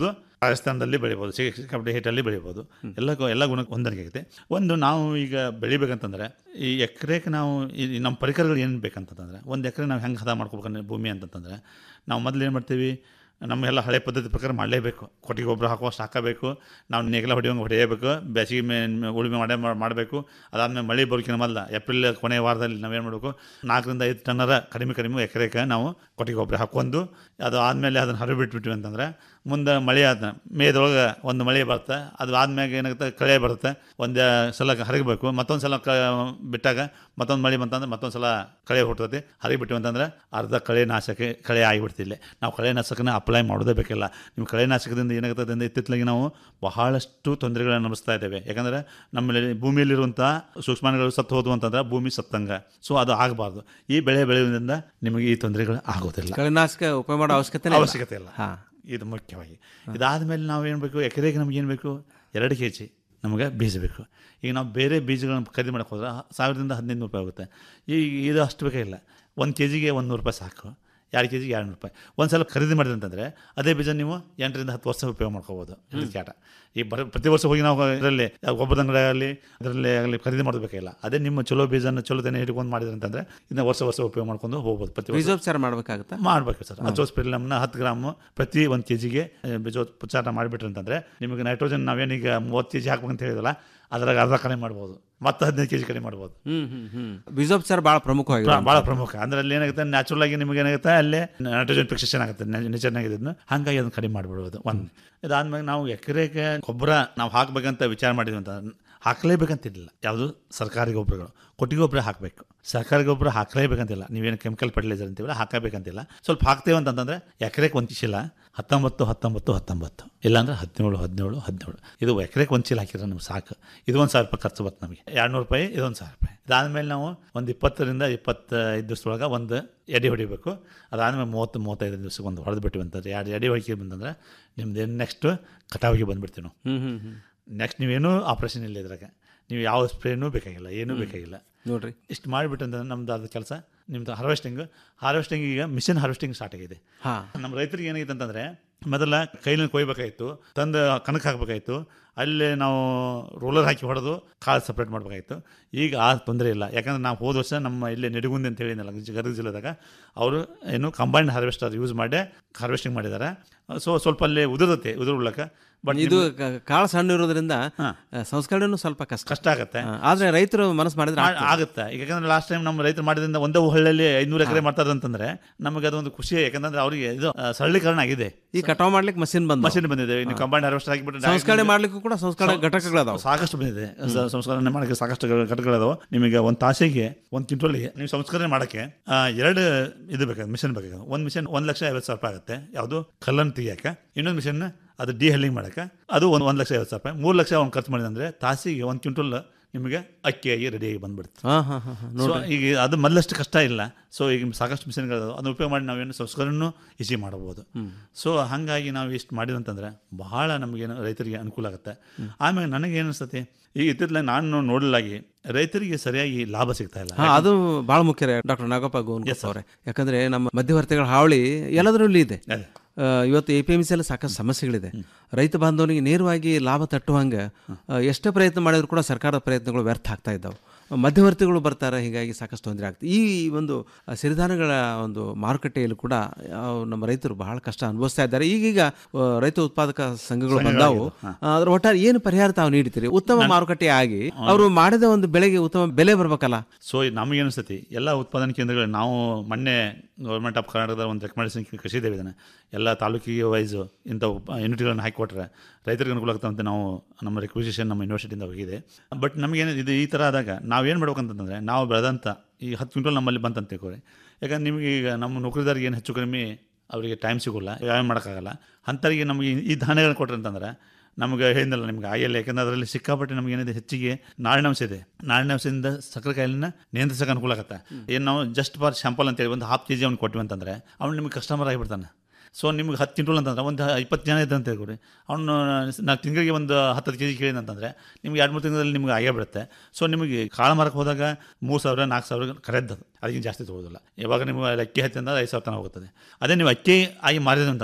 ರಾಜಸ್ಥಾನದಲ್ಲಿ ಬೆಳಿಬೋದು ಸಿಕ್ಕಾಪಟ್ಟೆ ಹಿಟ್ಟಲ್ಲಿ ಬೆಳಿಬೋದು ಎಲ್ಲ ಗು- ಎಲ್ಲ ಗುಣ ಹೊಂದಾಣಿಕೆ ಆಗುತ್ತೆ ಒಂದು ನಾವು ಈಗ ಬೆಳಿಬೇಕಂತಂದ್ರೆ ಈ ಎಕರೆಗೆ ನಾವು ಈ ನಮ್ಮ ಪರಿಕರಗಳು ಏನು ಬೇಕಂತಂದ್ರೆ ಒಂದು ಎಕರೆ ನಾವು ಹೆಂಗೆ ಹದ ಮಾಡ್ಕೋಬೇಕಂದ್ರೆ ಭೂಮಿ ಅಂತಂತಂದ್ರೆ ನಾವು ಮೊದಲು ಏನು ಮಾಡ್ತೀವಿ ನಮ್ಮೆಲ್ಲ ಹಳೆ ಪದ್ಧತಿ ಪ್ರಕಾರ ಮಾಡಲೇಬೇಕು ಕೊಟ್ಟಿಗೆ ಗೊಬ್ಬರ ಹಾಕುವಷ್ಟು ಹಾಕಬೇಕು ನಾವು ನೇಗಿಲ ಹೊಡೆಯೋಂಗೆ ಹೊಡೆಯಬೇಕು ಬೇಸಿಗೆ ಮೇ ಉಳುಮೆ ಮಾಡೇ ಮಾಡಬೇಕು ಅದಾದಮೇಲೆ ಮಳೆ ಬರೋಕಿನ ಮೊದಲ ಏಪ್ರಿಲ್ ಕೊನೆಯ ವಾರದಲ್ಲಿ ನಾವೇನು ಮಾಡಬೇಕು ನಾಲ್ಕರಿಂದ ಐದು ಟನ್ನರ ಕಡಿಮೆ ಕಡಿಮೆ ಎಕರೆಗೆ ನಾವು ಕೊಟ್ಟಿಗೆ ಗೊಬ್ಬರ ಹಾಕೊಂಡು ಅದು ಆದಮೇಲೆ ಅದನ್ನು ಹರಿವು ಬಿಟ್ಬಿಟ್ವಿ ಅಂತಂದ್ರೆ ಮುಂದೆ ಮಳೆ ಆದ ಮೇದೊಳಗೆ ಒಂದು ಮಳೆ ಬರುತ್ತೆ ಅದು ಆದ್ಮ್ಯಾಗ ಏನಾಗುತ್ತೆ ಕಳೆ ಬರುತ್ತೆ ಒಂದು ಸಲ ಹರಿಗಬೇಕು ಮತ್ತೊಂದು ಸಲ ಕ ಬಿಟ್ಟಾಗ ಮತ್ತೊಂದು ಮಳೆ ಬಂತಂದ್ರೆ ಮತ್ತೊಂದು ಸಲ ಕಳೆ ಹುಟ್ಟುತ್ತೆ ಹರಿಬಿಟ್ಟಿವಿ ಅಂತಂದ್ರೆ ಅರ್ಧ ಕಳೆ ನಾಶಕ್ಕೆ ಕಳೆ ಆಗಿಬಿಡ್ತಿಲ್ಲ ನಾವು ಕಳೆ ನಾಶಕನ ಅಪ್ಲೈ ಮಾಡೋದೇ ಬೇಕಿಲ್ಲ ನಿಮ್ಮ ಕಳೆ ನಾಶಕದಿಂದ ಏನಾಗುತ್ತೆ ಅಂದ್ರೆ ಇತ್ತಿತ್ತಲಾಗಿ ನಾವು ಬಹಳಷ್ಟು ತೊಂದರೆಗಳನ್ನು ಅನುಭವಿಸ್ತಾ ಇದ್ದೇವೆ ಯಾಕಂದರೆ ನಮ್ಮಲ್ಲಿ ಭೂಮಿಯಲ್ಲಿರುವಂಥ ಸೂಕ್ಷ್ಮಾಣುಗಳು ಸತ್ತು ಹೋದ್ವು ಅಂತಂದ್ರೆ ಭೂಮಿ ಸತ್ತಂಗ ಸೊ ಅದು ಆಗಬಾರ್ದು ಈ ಬೆಳೆ ಬೆಳೆಯೋದ್ರಿಂದ ನಿಮಗೆ ಈ ತೊಂದರೆಗಳು ಆಗೋದಿಲ್ಲ ಕಳೆನಾಶಕ ಉಪಯೋಗ ಮಾಡೋ ಅವಶ್ಯಕತೆ ಇಲ್ಲ. ಅವಶ್ಯಕತೆ ಇಲ್ಲ ಹಾ. ಇದು ಮುಖ್ಯವಾಗಿ ಇದಾದ ಮೇಲೆ ನಾವು ಏನು ಬೇಕು ಎಕರೆಗೆ ನಮ್ಗೆ ಏನು ಬೇಕು ಎರಡು ಕೆ ಜಿ ನಮಗೆ ಬೀಜ ಬೇಕು ಈಗ ನಾವು ಬೇರೆ ಬೀಜಗಳನ್ನ ಖರೀದಿ ಮಾಡಕ್ಕೆ ಹೋದ್ರೆ ಸಾವಿರದಿಂದ ಹದಿನೈದು ನೂರು ರೂಪಾಯಿ ಆಗುತ್ತೆ ಈಗ ಇದು ಅಷ್ಟು ಬೇಕಾಗಿಲ್ಲ ಒಂದು ಕೆ ಜಿಗೆ ಒಂದು ನೂರು ರೂಪಾಯಿ ಸಾಕು ಎರಡು ಕೆ ಜಿಗೆ ಎರಡು ನೂರು ರೂಪಾಯಿ ಒಂದು ಸಲ ಖರೀದಿ ಮಾಡಿದ್ರೆ ಅಂತಂದರೆ ಅದೇ ಬೀಜ ನೀವು ಎಂಟರಿಂದ ಹತ್ತು ವರ್ಷ ಉಪಯೋಗ ಮಾಡ್ಕೋಬೋದು ಇದಕ್ಕೆ ಆಟ ಈ ಬರ ಪ್ರತಿ ವರ್ಷ ಹೋಗಿ ನಾವು ಇದರಲ್ಲಿ ಗೊಬ್ಬರದ ಅಂಗಡಿ ಆಗಲಿ ಅದರಲ್ಲಿ ಆಗಲಿ ಖರೀದಿ ಮಾಡೋದು ಬೇಕಾಗಿಲ್ಲ ಅದೇ ನಿಮ್ಮ ಚಲೋ ಬೀಜನ ಚಲೋ ತೆನೆ ಹಿಡ್ಕೊಂಡು ಮಾಡಿದ್ರೆ ಅಂತಂದರೆ ಇದನ್ನ ವರ್ಷ ವರ್ಷ ಉಪಯೋಗ ಮಾಡ್ಕೊಂಡು ಹೋಗ್ಬೋದು ಪ್ರತಿ ವರ್ಷ ಬೀಜೋಪಚಾರ ಮಾಡ್ಬೇಕಾಗತ್ತಾ ಮಾಡಬೇಕು ಸರ್ ಅಜೋಸ್ಪಿರಿಲಮ್ನ ಹತ್ತು ಗ್ರಾಮ್ ಪ್ರತಿ ಒಂದು ಕೆ ಜಿಗೆ ಬೀಜೋಪಚಾರ ಮಾಡಿಬಿಟ್ರೆ ಅಂತಂದರೆ ನಿಮಗೆ ನೈಟ್ರೋಜನ್ ನಾವೇನೀಗ ಮೂವತ್ತು ಕೆ ಜಿ ಹಾಕ್ಬೇಕಂತ ಹೇಳಿದಲ್ಲ ಅದ್ರಾಗ ಅರ್ಧ ಕಡಿಮೆ ಮಾಡ್ಬೋದು ಮತ್ತೆ ಹದಿನೈದು ಕೆ ಜಿ ಕಡಿಮೆ ಮಾಡ್ಬೋದು ಹ್ಮ್ ಹ್ಮ್ ಹ್ಮ್ ಬೀಜೋಪಚಾರ ಭಾಳ ಪ್ರಮುಖವಾಗಿ ಭಾಳ ಪ್ರಮುಖ ಅಂದ್ರೆ ಅಲ್ಲಿ ಏನಾಗುತ್ತೆ ನ್ಯಾಚುರಲ್ ಆಗಿ ನಿಮಗೆ ಏನಾಗುತ್ತೆ ಅಲ್ಲೇ ನೈಟ್ರೋಜನ್ ಫಿಕ್ಸೇಷನ್ ಆಗುತ್ತೆ ನೇಚರ್ನಾಗ ಇದನ್ನು ಹಾಗಾಗಿ ಅದನ್ನು ಕಡಿಮೆ ಮಾಡಿಬಿಡ್ಬೋದು ಒಂದು ಇದಾದ್ಮೇಲೆ ನಾವು ಎಕರೆಗೆ ಗೊಬ್ಬರ ನಾವು ಹಾಕ್ಬೇಕಂತ ವಿಚಾರ ಮಾಡಿದ್ವಿ ಅಂತ ಹಾಕಲೇಬೇಕಂತಿಲ್ಲ ಯಾವುದು ಸರ್ಕಾರಿ ಗೊಬ್ಬರಗಳು ಕೊಟ್ಟಿಗೆ ಗೊಬ್ಬರ ಹಾಕಬೇಕು ಸರ್ಕಾರಿ ಗೊಬ್ಬರ ಹಾಕಲೇಬೇಕಂತಿಲ್ಲ ನೀವೇನು ಕೆಮಿಕಲ್ ಫರ್ಟಿಲೈಸರ್ ಅಂತೀವಲ್ಲ ಹಾಕಬೇಕಂತಿಲ್ಲ ಸ್ವಲ್ಪ ಹಾಕ್ತೇವೆ ಅಂತಂದ್ರೆ ಎಕರೆಗೆ ಒಂದು ಚೀಲ ಹತ್ತೊಂಬತ್ತು ಹತ್ತೊಂಬತ್ತು ಹತ್ತೊಂಬತ್ತು ಇಲ್ಲಾಂದ್ರೆ ಹದಿನೇಳು ಹದಿನೇಳು ಹದಿನೇಳು ಇದು ಎಕರೆಗೆ ಒಂದು ಚೀಲ ಹಾಕಿದ್ರೆ ನಮ್ಗೆ ಸಾಕು ಇದು ಒಂದು ಸಾವಿರ ರೂಪಾಯಿ ಖರ್ಚು ಬರುತ್ತೆ ನಮಗೆ ಎರಡು ನೂರು ರೂಪಾಯಿ ಇದೊಂದು ಸಾವಿರ ರೂಪಾಯಿ ಇದಾದಮೇಲೆ ನಾವು ಒಂದು ಇಪ್ಪತ್ತರಿಂದ ಇಪ್ಪತ್ತೈದು ದಿವಸದೊಳಗೆ ಒಂದು ಎಡೆ ಹೊಡಿಬೇಕು ಅದಾದಮೇಲೆ ಮೂವತ್ತು ಮೂವತ್ತೈದು ದಿವಸಕ್ಕೆ ಒಂದು ಹೊಡೆದು ಬಿಟ್ಟಿವಿ ಅಂತಂದ್ರೆ ಎರಡು ಎಡೆ ಹೊಡಿಕೆ ಬಂತಂದ್ರೆ ನಿಮ್ದು ಏನು ನೆಕ್ಸ್ಟ್ ಕಟಾವಿಗೆ ಬಂದ್ಬಿಡ್ತೀವಿ ನಾವು ಹ್ಮ್ ಹ್ಮ್ ಹ್ಮ್ ನೆಕ್ಸ್ಟ್ ನೀವೇನು ಆಪ್ರೇಷನ್ ಇಲ್ಲ ಇದ್ರಾಗ ನೀವು ಯಾವ ಸ್ಪ್ರೇನೂ ಬೇಕಾಗಿಲ್ಲ ಏನೂ ಹ್ಮ್. ಬೇಕಾಗಿಲ್ಲ ನೋಡ್ರಿ ಇಷ್ಟು ಮಾಡಿಬಿಟ್ಟಂತಂದ್ರೆ ನಮ್ದು ಅದು ಕೆಲಸ ನಿಮ್ದು ಹಾರ್ವೆಸ್ಟಿಂಗ್ ಹಾರ್ವೆಸ್ಟಿಂಗ್ ಈಗ ಮಿಷನ್ ಹಾರ್ವೆಸ್ಟಿಂಗ್ ಸ್ಟಾರ್ಟ್ ಆಗಿದೆ ಹಾ. ನಮ್ಮ ರೈತರಿಗೆ ಏನಾಗಿದೆ ಅಂತಂದ್ರೆ ಮೊದಲ ಕೈಲಿ ಕೊಯ್ಬೇಕಾಯಿತು ತಂದು ಕಣಕ್ಕೆ ಹಾಕಬೇಕಾಯಿತು ಅಲ್ಲೇ ನಾವು ರೋಲರ್ ಹಾಕಿ ಹೊಡೆದು ಕಾಳು ಸಪ್ರೇಟ್ ಮಾಡಬೇಕಾಯಿತು ಈಗ ಆ ತೊಂದರೆ ಇಲ್ಲ ಯಾಕಂದ್ರೆ ನಾವು ಹೋದ ವರ್ಷ ನಮ್ಮ ಇಲ್ಲೇ ನಿಡಗುಂದಿ ಅಂತ ಹೇಳಿದ್ನಲ್ಲ ಗದಗ ಜಿಲ್ಲೆದಾಗ ಅವರು ಏನು ಕಂಬೈನ್ಡ್ ಹಾರ್ವೆಸ್ಟರ್ ಯೂಸ್ ಮಾಡಿ ಹಾರ್ವೆಸ್ಟಿಂಗ್ ಮಾಡಿದ್ದಾರೆ ಸೊ ಸ್ವಲ್ಪ ಅಲ್ಲಿ ಉದುರುತ್ತೆ ಉದುರು ಉಳ್ಳಕ ಬಟ್ ಇದು ಕ- ಕಾಳು ಸಣ್ಣ ಇರೋದ್ರಿಂದ ಆ, ಸಂಸ್ಕರಣೆನೂ ಸ್ವಲ್ಪ ಕಷ್ಟ ಕಷ್ಟ ಆಗುತ್ತೆ ಆ, ಆದ್ರೆ ರೈತರು ಮನಸ್ಸು ಮಾಡಿದ್ರೆ ಆ- ಆಗ್ತದೆ. ಆಗುತ್ತೆ ಈಗ ಯಾಕಂದ್ರೆ ಲಾಸ್ಟ್ ಟೈಮ್ ನಮ್ಮ ರೈತರು ಮಾಡಿದ್ರಿಂದ ಒಂದೇ ಹಳ್ಳಿಯಲ್ಲಿ ಐನೂರು ಎಕರೆ ಮಾಡ್ತಾರೆ ಅಂತಂದ್ರೆ ನಮಗೆ ಅದೊಂದು ಖುಷಿ ಯಾಕಂದ್ರೆ ಅವರಿಗೆ ಇದು ಆ, ಸರಳೀಕರಣ ಆಗಿದೆ ಈ ಕಟಾವ್ ಮಾಡ್ಲಿಕ್ಕೆ ಮಷಿನ್ ಬಂದ ಮಷಿನ್ ಬಂದಿದೆ ನೀವು ಕಂಬೈಂಡ್ ಹಾರ್ವೆಸ್ಟರ್ ಹಾಕಿಬಿಟ್ಟು ಸಂಸ್ಕರಣೆ ಮಾಡ್ಲಿಕ್ಕೂ ಕೂಡ ಸಂಸ್ಕರಣೆ ಘಟಕಗಳದಾವ ಸಾಕಷ್ಟು ಬಂದಿದೆ ಸ- ಸಂಸ್ಕರಣೆ ಮಾಡಕ್ಕೆ ಸಾಕಷ್ಟು ಘಟಕಗಳದಾವ ನಿಮಗೆ ಒಂದು ತಾಸಿಗೆ ಒಂದು ಕ್ವಿಂಟಲ್ಗೆ ನೀವು ಸಂಸ್ಕರಣೆ ಮಾಡಕ್ಕೆ ಆ, ಎರಡು ಇದು ಬೇಕಾಗುತ್ತೆ ಮಿಷನ್ ಬೇಕಾಗುತ್ತೆ ಒಂದು ಮಿಷನ್ ಒಂದು ಲಕ್ಷ ಐವತ್ತು ಸಾವಿರ ರೂಪಾಯಿ ಆಗುತ್ತೆ ಯಾವುದು ಕಲ್ಲನ್ನು ತೆಗಿಯಕ್ಕೆ ಇನ್ನೊಂದು ಮಿಷನ್ ಅದು ಡಿ ಹೆಲ್ಲಿಂಗ್ ಮಾಡಕ್ಕೆ ಅದು ಒಂದು ಒಂದು ಲಕ್ಷ ಐವತ್ತು ಸಾವಿರ ರೂಪಾಯಿ ಮೂರು ಲಕ್ಷ ಅವ್ನು ಖರ್ಚು ಮಾಡಿದಂದ್ರೆ ತಾಸಿಗೆ ಒಂದು ಕ್ವಿಂಟಲ್ ನಿಮಗೆ ಅಕ್ಕಿಯಾಗಿ ರೆಡಿಯಾಗಿ ಬಂದ್ಬಿಡುತ್ತೆ ಹಾ, ಹಾ, ಹಾ, ಹಾ. ಸೊ ನೋಡ್ರಿ. ಈಗ ಅದು ಮೊದಲಷ್ಟು ಕಷ್ಟ ಇಲ್ಲ ಸೊ ಈಗ ಸಾಕಷ್ಟು ಮಿಷನ್ಗಳು ಅದನ್ನ ಉಪಯೋಗ ಮಾಡಿ ನಾವೇನು ಸಂಸ್ಕರಣೆನೂ ಈಸಿ ಮಾಡಬಹುದು ಸೊ ಹಾಗಾಗಿ ನಾವು ಇಷ್ಟು ಮಾಡಿದಂತಂದ್ರೆ ಬಹಳ ನಮಗೇನು ರೈತರಿಗೆ ಅನುಕೂಲ ಆಗುತ್ತೆ ಆಮೇಲೆ ನನಗೆ ಏನು ಅನಿಸ್ತತಿ ಈಗ ಇತ್ತಿತ್ತಲಾಗಿ ನಾನು ನೋಡಲಾಗಿ ರೈತರಿಗೆ ಸರಿಯಾಗಿ ಲಾಭ ಸಿಗ್ತಾ ಇಲ್ಲ ಹಾ ಅದು ಬಹಳ ಮುಖ್ಯ ಡಾಕ್ಟರ್ ನಾಗಪ್ಪ ಗೋನ್ ಅವರೇ ಯಾಕಂದ್ರೆ ನಮ್ಮ ಮಧ್ಯವರ್ತಿಗಳ ಹಾವಳಿ ಎಲ್ಲದರಲ್ಲೂ ಇದೆ ಆ, ಇವತ್ತು ಎ ಪಿ ಎಂ ಸಿ ಅಲ್ಲಿ ಸಾಕಷ್ಟು ಸಮಸ್ಯೆಗಳಿದೆ ರೈತ ಬಾಂಧವನಿಗೆ ನೇರವಾಗಿ ಲಾಭ ತಟ್ಟುವಂಗೆ ಆ, ಎಷ್ಟೇ ಪ್ರಯತ್ನ ಮಾಡಿದ್ರು ಕೂಡ ಸರ್ಕಾರದ ಪ್ರಯತ್ನಗಳು ವ್ಯರ್ಥ ಆಗ್ತಾ ಇದ್ದಾವೆ ಮಧ್ಯವರ್ತಿಗಳು ಬರ್ತಾರೆ ಹೀಗಾಗಿ ಸಾಕಷ್ಟು ತೊಂದರೆ ಆಗ್ತದೆ ಈ ಒಂದು ಆ, ಸಿರಿಧಾನ್ಯಗಳ ಒಂದು ಮಾರುಕಟ್ಟೆಯಲ್ಲಿ ಕೂಡ ಆ, ನಮ್ಮ ರೈತರು ಬಹಳ ಕಷ್ಟ ಅನುಭವಿಸ್ತಾ ಇದ್ದಾರೆ ಈಗೀಗ ಆ, ರೈತ ಉತ್ಪಾದಕ ಸಂಘಗಳು ಬಂದಾವು ಹಾ. ಆ, ಅದ್ರ ಒಟ್ಟಾರೆ ಏನು ಪರಿಹಾರ ತಾವು ನೀಡ್ತೀರಿ ಉತ್ತಮ ಮಾರುಕಟ್ಟೆ ಆಗಿ ಅವರು ಮಾಡಿದ ಒಂದು ಬೆಳೆಗೆ ಉತ್ತಮ ಬೆಲೆ ಬರ್ಬೇಕಲ್ಲ ಸೊ ನಮಗೆ ಅನಿಸ್ತತಿ ಎಲ್ಲ ಉತ್ಪಾದನಾ ಕೇಂದ್ರಗಳು ನಾವು ಮೊನ್ನೆ ಗೌರ್ಮೆಂಟ್ ಆಫ್ ಕರ್ನಾಟಕದ ಒಂದು ರೆಕಮೆಂಡೇಶನ್ ಕಳಿಸಿದ್ದೇವೆ ಇದನ್ನು ಎಲ್ಲ ತಾಲೂಕಿಗೆ ವೈಸು ಇಂಥ ಯೂನಿಟ್ಗಳನ್ನು ಹಾಕಿಕೊಟ್ರೆ ರೈತರಿಗೆ ಅನುಕೂಲ ಆಗ್ತದೆ ಅಂತ ನಾವು ನಮ್ಮ ರಿಕ್ವಿಸಿಷನ್ ನಮ್ಮ ಯೂನಿವರ್ಸಿಟಿಯಿಂದ ಹೋಗಿದೆ ಬಟ್ ನಮಗೇನು ಇದು ಈ ಥರ ಆದಾಗ ನಾವೇನು ಮಾಡ್ಬೇಕಂತಂದರೆ ನಾವು ಬೆಳೆದಂಥ ಈ ಹತ್ತು ಕ್ವಿಂಟಲ್ ನಮ್ಮಲ್ಲಿ ಬಂತಂತ ತಿಳ್ಕೊರಿ ಯಾಕಂದ್ರೆ ನಿಮಗೆ ಈಗ ನಮ್ಮ ನೌಕರಿದಾರಿಗೆ ಏನು ಹೆಚ್ಚು ಕಡಿಮೆ ಅವರಿಗೆ ಟೈಮ್ ಸಿಗೋಲ್ಲ ಯಾವ ಮಾಡೋಕ್ಕಾಗಲ್ಲ ಅಂಥವ್ರಿಗೆ ನಮಗೆ ಈ ಧಾನ್ಯಗಳನ್ನ ಕೊಟ್ರೆ ಅಂತಂದ್ರೆ ನಮಗೆ ಹೇಳಿದ್ನಲ್ಲ ನಿಮ್ಗೆ ಆಗಿಲ್ಲ ಯಾಕಂದ್ರೆ ಅದರಲ್ಲಿ ಸಿಕ್ಕಾಪಟ್ಟೆ ನಮ್ಗೆ ಏನಿದೆ ಹೆಚ್ಚಿಗೆ ನಾರಿನಾಂಶ ಇದೆ ನಾರಿನಾಂಶದಿಂದ ಸಕ್ಕರೆ ಕಾಯಿಲೆನ ನಿಯಂತ್ರಿಸಕ್ಕೆ ಅನುಕೂಲ ಆಗುತ್ತೆ ಏನು ನಾವು ಜಸ್ಟ್ ಫಾರ್ ಶಾಂಪಲ್ ಅಂತೇಳಿ ಒಂದು ಹಾಫ್ ಕೆ ಜಿ ಅವ್ನು ಕೊಟ್ಟಿವಿ ಅಂತಂದರೆ ಅವ್ನು ನಿಮಗೆ ಕಸ್ಟಮರ್ ಆಗಿಬಿಡ್ತಾನೆ ಸೊ ನಿಮ್ಗೆ ಹತ್ತು ಕ್ವಿಂಟಲ್ ಅಂತಂದ್ರೆ ಒಂದು ಇಪ್ಪತ್ತು ಜನ ಇದ್ದಂತ ಹೇಳ್ಕೊಡಿ ಅವನು ನಾವು ತಿಂಗಳಿಗೆ ಒಂದು ಹತ್ತು ಕೆ ಜಿ ಕೇಳಿದಂತಂದರೆ ನಿಮ್ಗೆ ಎರಡು ಮೂರು ತಿಂಗಳಲ್ಲಿ ನಿಮ್ಗೆ ಆಗೇ ಬಿಡುತ್ತೆ ಸೊ ನಿಮಗೆ ಕಾಳು ಮಾರಕ್ಕೆ ಹೋದಾಗ ಮೂರು ಸಾವಿರ ನಾಲ್ಕು ಸಾವಿರ ಕರೆದ್ದು ಅದಕ್ಕಿಂತ ಜಾಸ್ತಿ ತೊಗೊಳೋದಿಲ್ಲ ಇವಾಗ ನೀವು ಅಕ್ಕಿ ಹತ್ತಿ ಅಂದ್ರೆ ಐದು ಸಾವಿರ ತನಕ ಹೋಗುತ್ತದೆ ಅದೇ ನೀವು ಅಕ್ಕಿ ಆಗಿ ಮಾರಿದ್ರೆ ಅಂತಂದರೆ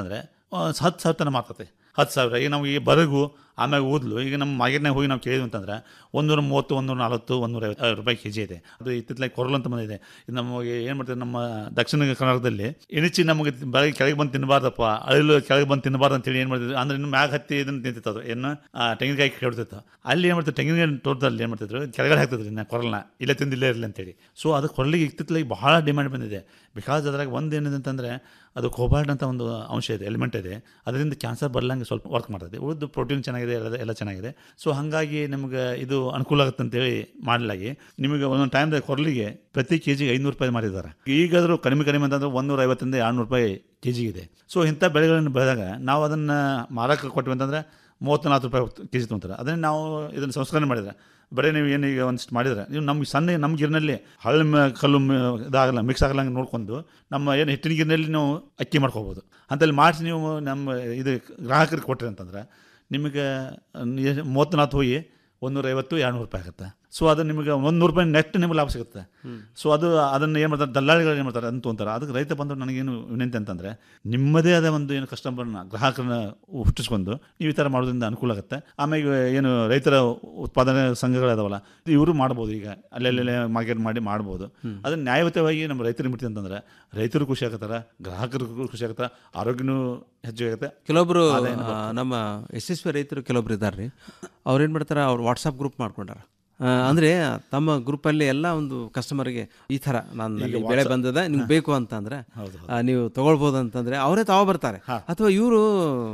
ಹತ್ತು ಸಾವಿರ ತನಕ ಮಾರ್ತದೆ ಹತ್ತು ಸಾವಿರ ಈಗ ನಾವು ಈ ಬರಗು ಆಮ್ಯಾಗ ಊದ್ಲು ಈಗ ನಮ್ಮ ಮಾರ್ಕೆಟ್ನಾಗ ಹೋಗಿ ನಾವು ಕೇಳಿದ್ವಿ ಅಂತಂದ್ರೆ ಒಂದೂರ ಮೂವತ್ತು ಒಂದೂರ ನಲವತ್ತು ಒಂದೂರ ಐವತ್ತು ರೂಪಾಯಿ ಕೆ ಜಿ ಇದೆ ಅದು ಇತ್ತಿತ್ತಲಾಗಿ ಕೊರಲು ಅಂತ ಬಂದಿದೆ ಇದು ನಮಗೆ ಏನು ಮಾಡ್ತೀವಿ ನಮ್ಮ ದಕ್ಷಿಣ ಕರ್ನಾಟಕದಲ್ಲಿ ಇಣಿಚಿ ನಮಗೆ ಬೆಳಗ್ಗೆ ಕೆಳಗೆ ಬಂದು ತಿನ್ನಬಾರ್ದಪ್ಪ ಅಳಿಲು ಕೆಳಗೆ ಬಂದು ತಿನ್ನಬಾರ್ದು ಅಂತೇಳಿ ಏನು ಮಾಡ್ತಿದ್ರು ಅಂದ್ರೆ ಇನ್ನು ಮ್ಯಾಗ ಹತ್ತಿ ಇದನ್ನು ತಿಂತಿತ್ತು ಅದು ಏನು ಆ, ತೆಂಗಿನಕಾಯಿ ಕೆಡ್ತಿತ್ತು ಅಲ್ಲಿ ಏನು ಮಾಡ್ತಾರೆ ತೆಂಗಿನಕಾಯಿ ತೋಟದಲ್ಲಿ ಏನು ಮಾಡ್ತಿದ್ರು ಕೆಳಗಡೆ ಹಾಕ್ತಿದ್ರು ಇನ್ನು ಕೊರಲನ್ನ ಇಲ್ಲೇ ತಿಂದಿಲ್ಲೇ ಇರಲಿ ಅಂತೇಳಿ ಸೊ ಅದು ಕೊರಲಿಗೆ ಇತ್ತಿತ್ತಲಾಗಿ ಬಹಳ ಡಿಮ್ಯಾಂಡ್ ಬಂದಿದೆ ಬಿಕಾಸ್ ಅದ್ರಾಗ ಒಂದು ಏನಿದೆ ಅಂತಂದರೆ ಅದು ಕೋಬಾಲ್ಟ್ ಅಂತ ಒಂದು ಅಂಶ ಇದೆ ಎಲಿಮೆಂಟ್ ಇದೆ ಅದರಿಂದ ಕ್ಯಾನ್ಸರ್ ಬರ್ಲಂಗೆ ಸ್ವಲ್ಪ ವರ್ಕ್ ಮಾಡ್ತದೆ ಉಳಿದು ಪ್ರೋಟೀನ್ ಚೆನ್ನಾಗಿದೆ ಎಲ್ಲ ಎಲ್ಲ ಚೆನ್ನಾಗಿದೆ ಸೊ ಹಾಗಾಗಿ ನಿಮ್ಗೆ ಇದು ಅನುಕೂಲ ಆಗುತ್ತೆ ಅಂತೇಳಿ ಮಾಡಲಾಗಿ ನಿಮಗೆ ಒಂದೊಂದು ಟೈಮ್ದಾಗ ಕೊರಲಿಗೆ ಪ್ರತಿ ಕೆ ಜಿಗೆ ಐನೂರು ರೂಪಾಯಿ ಮಾಡಿದ್ದಾರೆ ಈಗಾದರೂ ಕಡಿಮೆ ಕಡಿಮೆ ಅಂತಂದ್ರೆ ಒಂದೂರ ಐವತ್ತರಿಂದ ಎರಡುನೂರು ರೂಪಾಯಿ ಕೆ ಜಿಗಿದೆ ಸೊ ಇಂಥ ಬೆಳೆಗಳನ್ನು ಬೆಳೆದಾಗ ನಾವು ಅದನ್ನು ಮಾರಕ್ಕೆ ಕೊಟ್ವಿ ಅಂತಂದರೆ ಮೂವತ್ತು ನಾಲ್ಕು ರೂಪಾಯಿ ಕೆ ಜಿ ತೊಗೊಂತಾರೆ ಅದನ್ನೇ ನಾವು ಇದನ್ನು ಸಂಸ್ಕರಣೆ ಮಾಡಿದ್ರೆ ಬರೀ ನೀವು ಏನು ಈಗ ಒಂದಿಷ್ಟು ಮಾಡಿದ್ರೆ ನೀವು ನಮ್ಗೆ ಸಣ್ಣ ನಮ್ಮ ಗಿರ್ನಲ್ಲಿ ಹಳ್ಳ ಮ- ಕಲ್ಲು ಮ- ಇದಾಗಲ್ಲ ಮಿಕ್ಸ್ ಆಗಲಂಗೆ ನೋಡ್ಕೊಂಡು ನಮ್ಮ ಏನು ಹಿಟ್ಟಿನ ಗಿರ್ನಲ್ಲಿ ನಾವು ಅಕ್ಕಿ ಮಾಡ್ಕೋಬೋದು ಅಂತಲ್ಲಿ ಮಾಡಿಸಿ ನೀವು ನಮ್ಮ ಇದು ಗ್ರಾಹಕರಿಗೆ ಕೊಟ್ರಿ ಅಂತಂದ್ರೆ ನಿಮಗೆ ಮೂವತ್ತು ನಾಲ್ಕು ಹೋಗಿ ಒಂದೂರ ಐವತ್ತು ಎರಡುನೂರು ರೂಪಾಯಿ ಆಗುತ್ತೆ ಸೊ ಅದು ನಿಮಗೆ ಒಂದು ನೂರು ರೂಪಾಯಿ ನೆಟ್ ನಿಮಗೆ ಲಾಭ ಸಿಗುತ್ತೆ ಸೊ ಅದು ಅದನ್ನು ಏನು ಮಾಡ್ತಾರೆ ದಲ್ಲಾಳಿಗಳು ಏನು ಮಾಡ್ತಾರೆ ಅಂತ ತೊಗೊಂತಾರೆ ಅದಕ್ಕೆ ರೈತ ಬಂದು ನನಗೇನು ವಿನಂತಿ ಅಂತಂದರೆ ನಿಮ್ಮದೇ ಆದ ಒಂದು ಏನು ಕಸ್ಟಮರ್ನ ಗ್ರಾಹಕರನ್ನ ಹುಟ್ಟಿಸ್ಕೊಂಡು ನೀವು ಈ ಥರ ಮಾಡೋದ್ರಿಂದ ಅನುಕೂಲ ಆಗುತ್ತೆ ಆಮೇಲೆ ಏನು ರೈತರ ಉತ್ಪಾದನೆ ಸಂಘಗಳದಾವಲ್ಲ ಇವರು ಮಾಡ್ಬೋದು ಈಗ ಅಲ್ಲೆಲ್ಲೆಲ್ಲೇ ಮಾರ್ಕೆಟ್ ಮಾಡಿ ಮಾಡ್ಬೋದು ಅದನ್ನ ನ್ಯಾಯಯುತವಾಗಿ ನಮ್ಮ ರೈತರಿಗೆ ಬಿಡ್ತೀವಿ ಅಂತಂದ್ರೆ ರೈತರು ಖುಷಿ ಆಗತ್ತಾರ ಗ್ರಾಹಕರಿಗೂ ಖುಷಿ ಆಗತ್ತೆ ಆರೋಗ್ಯನೂ ಹೆಚ್ಚು ಆಗುತ್ತೆ ಕೆಲವೊಬ್ರು ಆದಾಯನೂ ಆ, ನಮ್ಮ ಯಶಸ್ವಿ ರೈತರು ಕೆಲವೊಬ್ರು ಇದ್ದಾರೆ ರೀ ಅವ್ರು ಏನು ಮಾಡ್ತಾರೆ ಅವ್ರು ವಾಟ್ಸಪ್ ಗ್ರೂಪ್ ಮಾಡ್ಕೊಂಡಾರ ಆ, ಅಂದ್ರೆ ತಮ್ಮ ಗ್ರೂಪಲ್ಲಿ ಎಲ್ಲ ಒಂದು ಕಸ್ಟಮರ್ಗೆ ಈ ಥರ ನಾನು ಈಗ ಬೆಳೆ WhatsApp- ಬಂದದ ನಿಮ್ಗೆ ಹಾ. ಬೇಕು ಅಂತಂದ್ರೆ ಹೌದು, ಆ, ನೀವು ತಗೊಳ್ಬೋದು ಅಂತಂದ್ರೆ ಅವರೇ ತಾವ ಬರ್ತಾರೆ ಅಥವಾ ಇವರು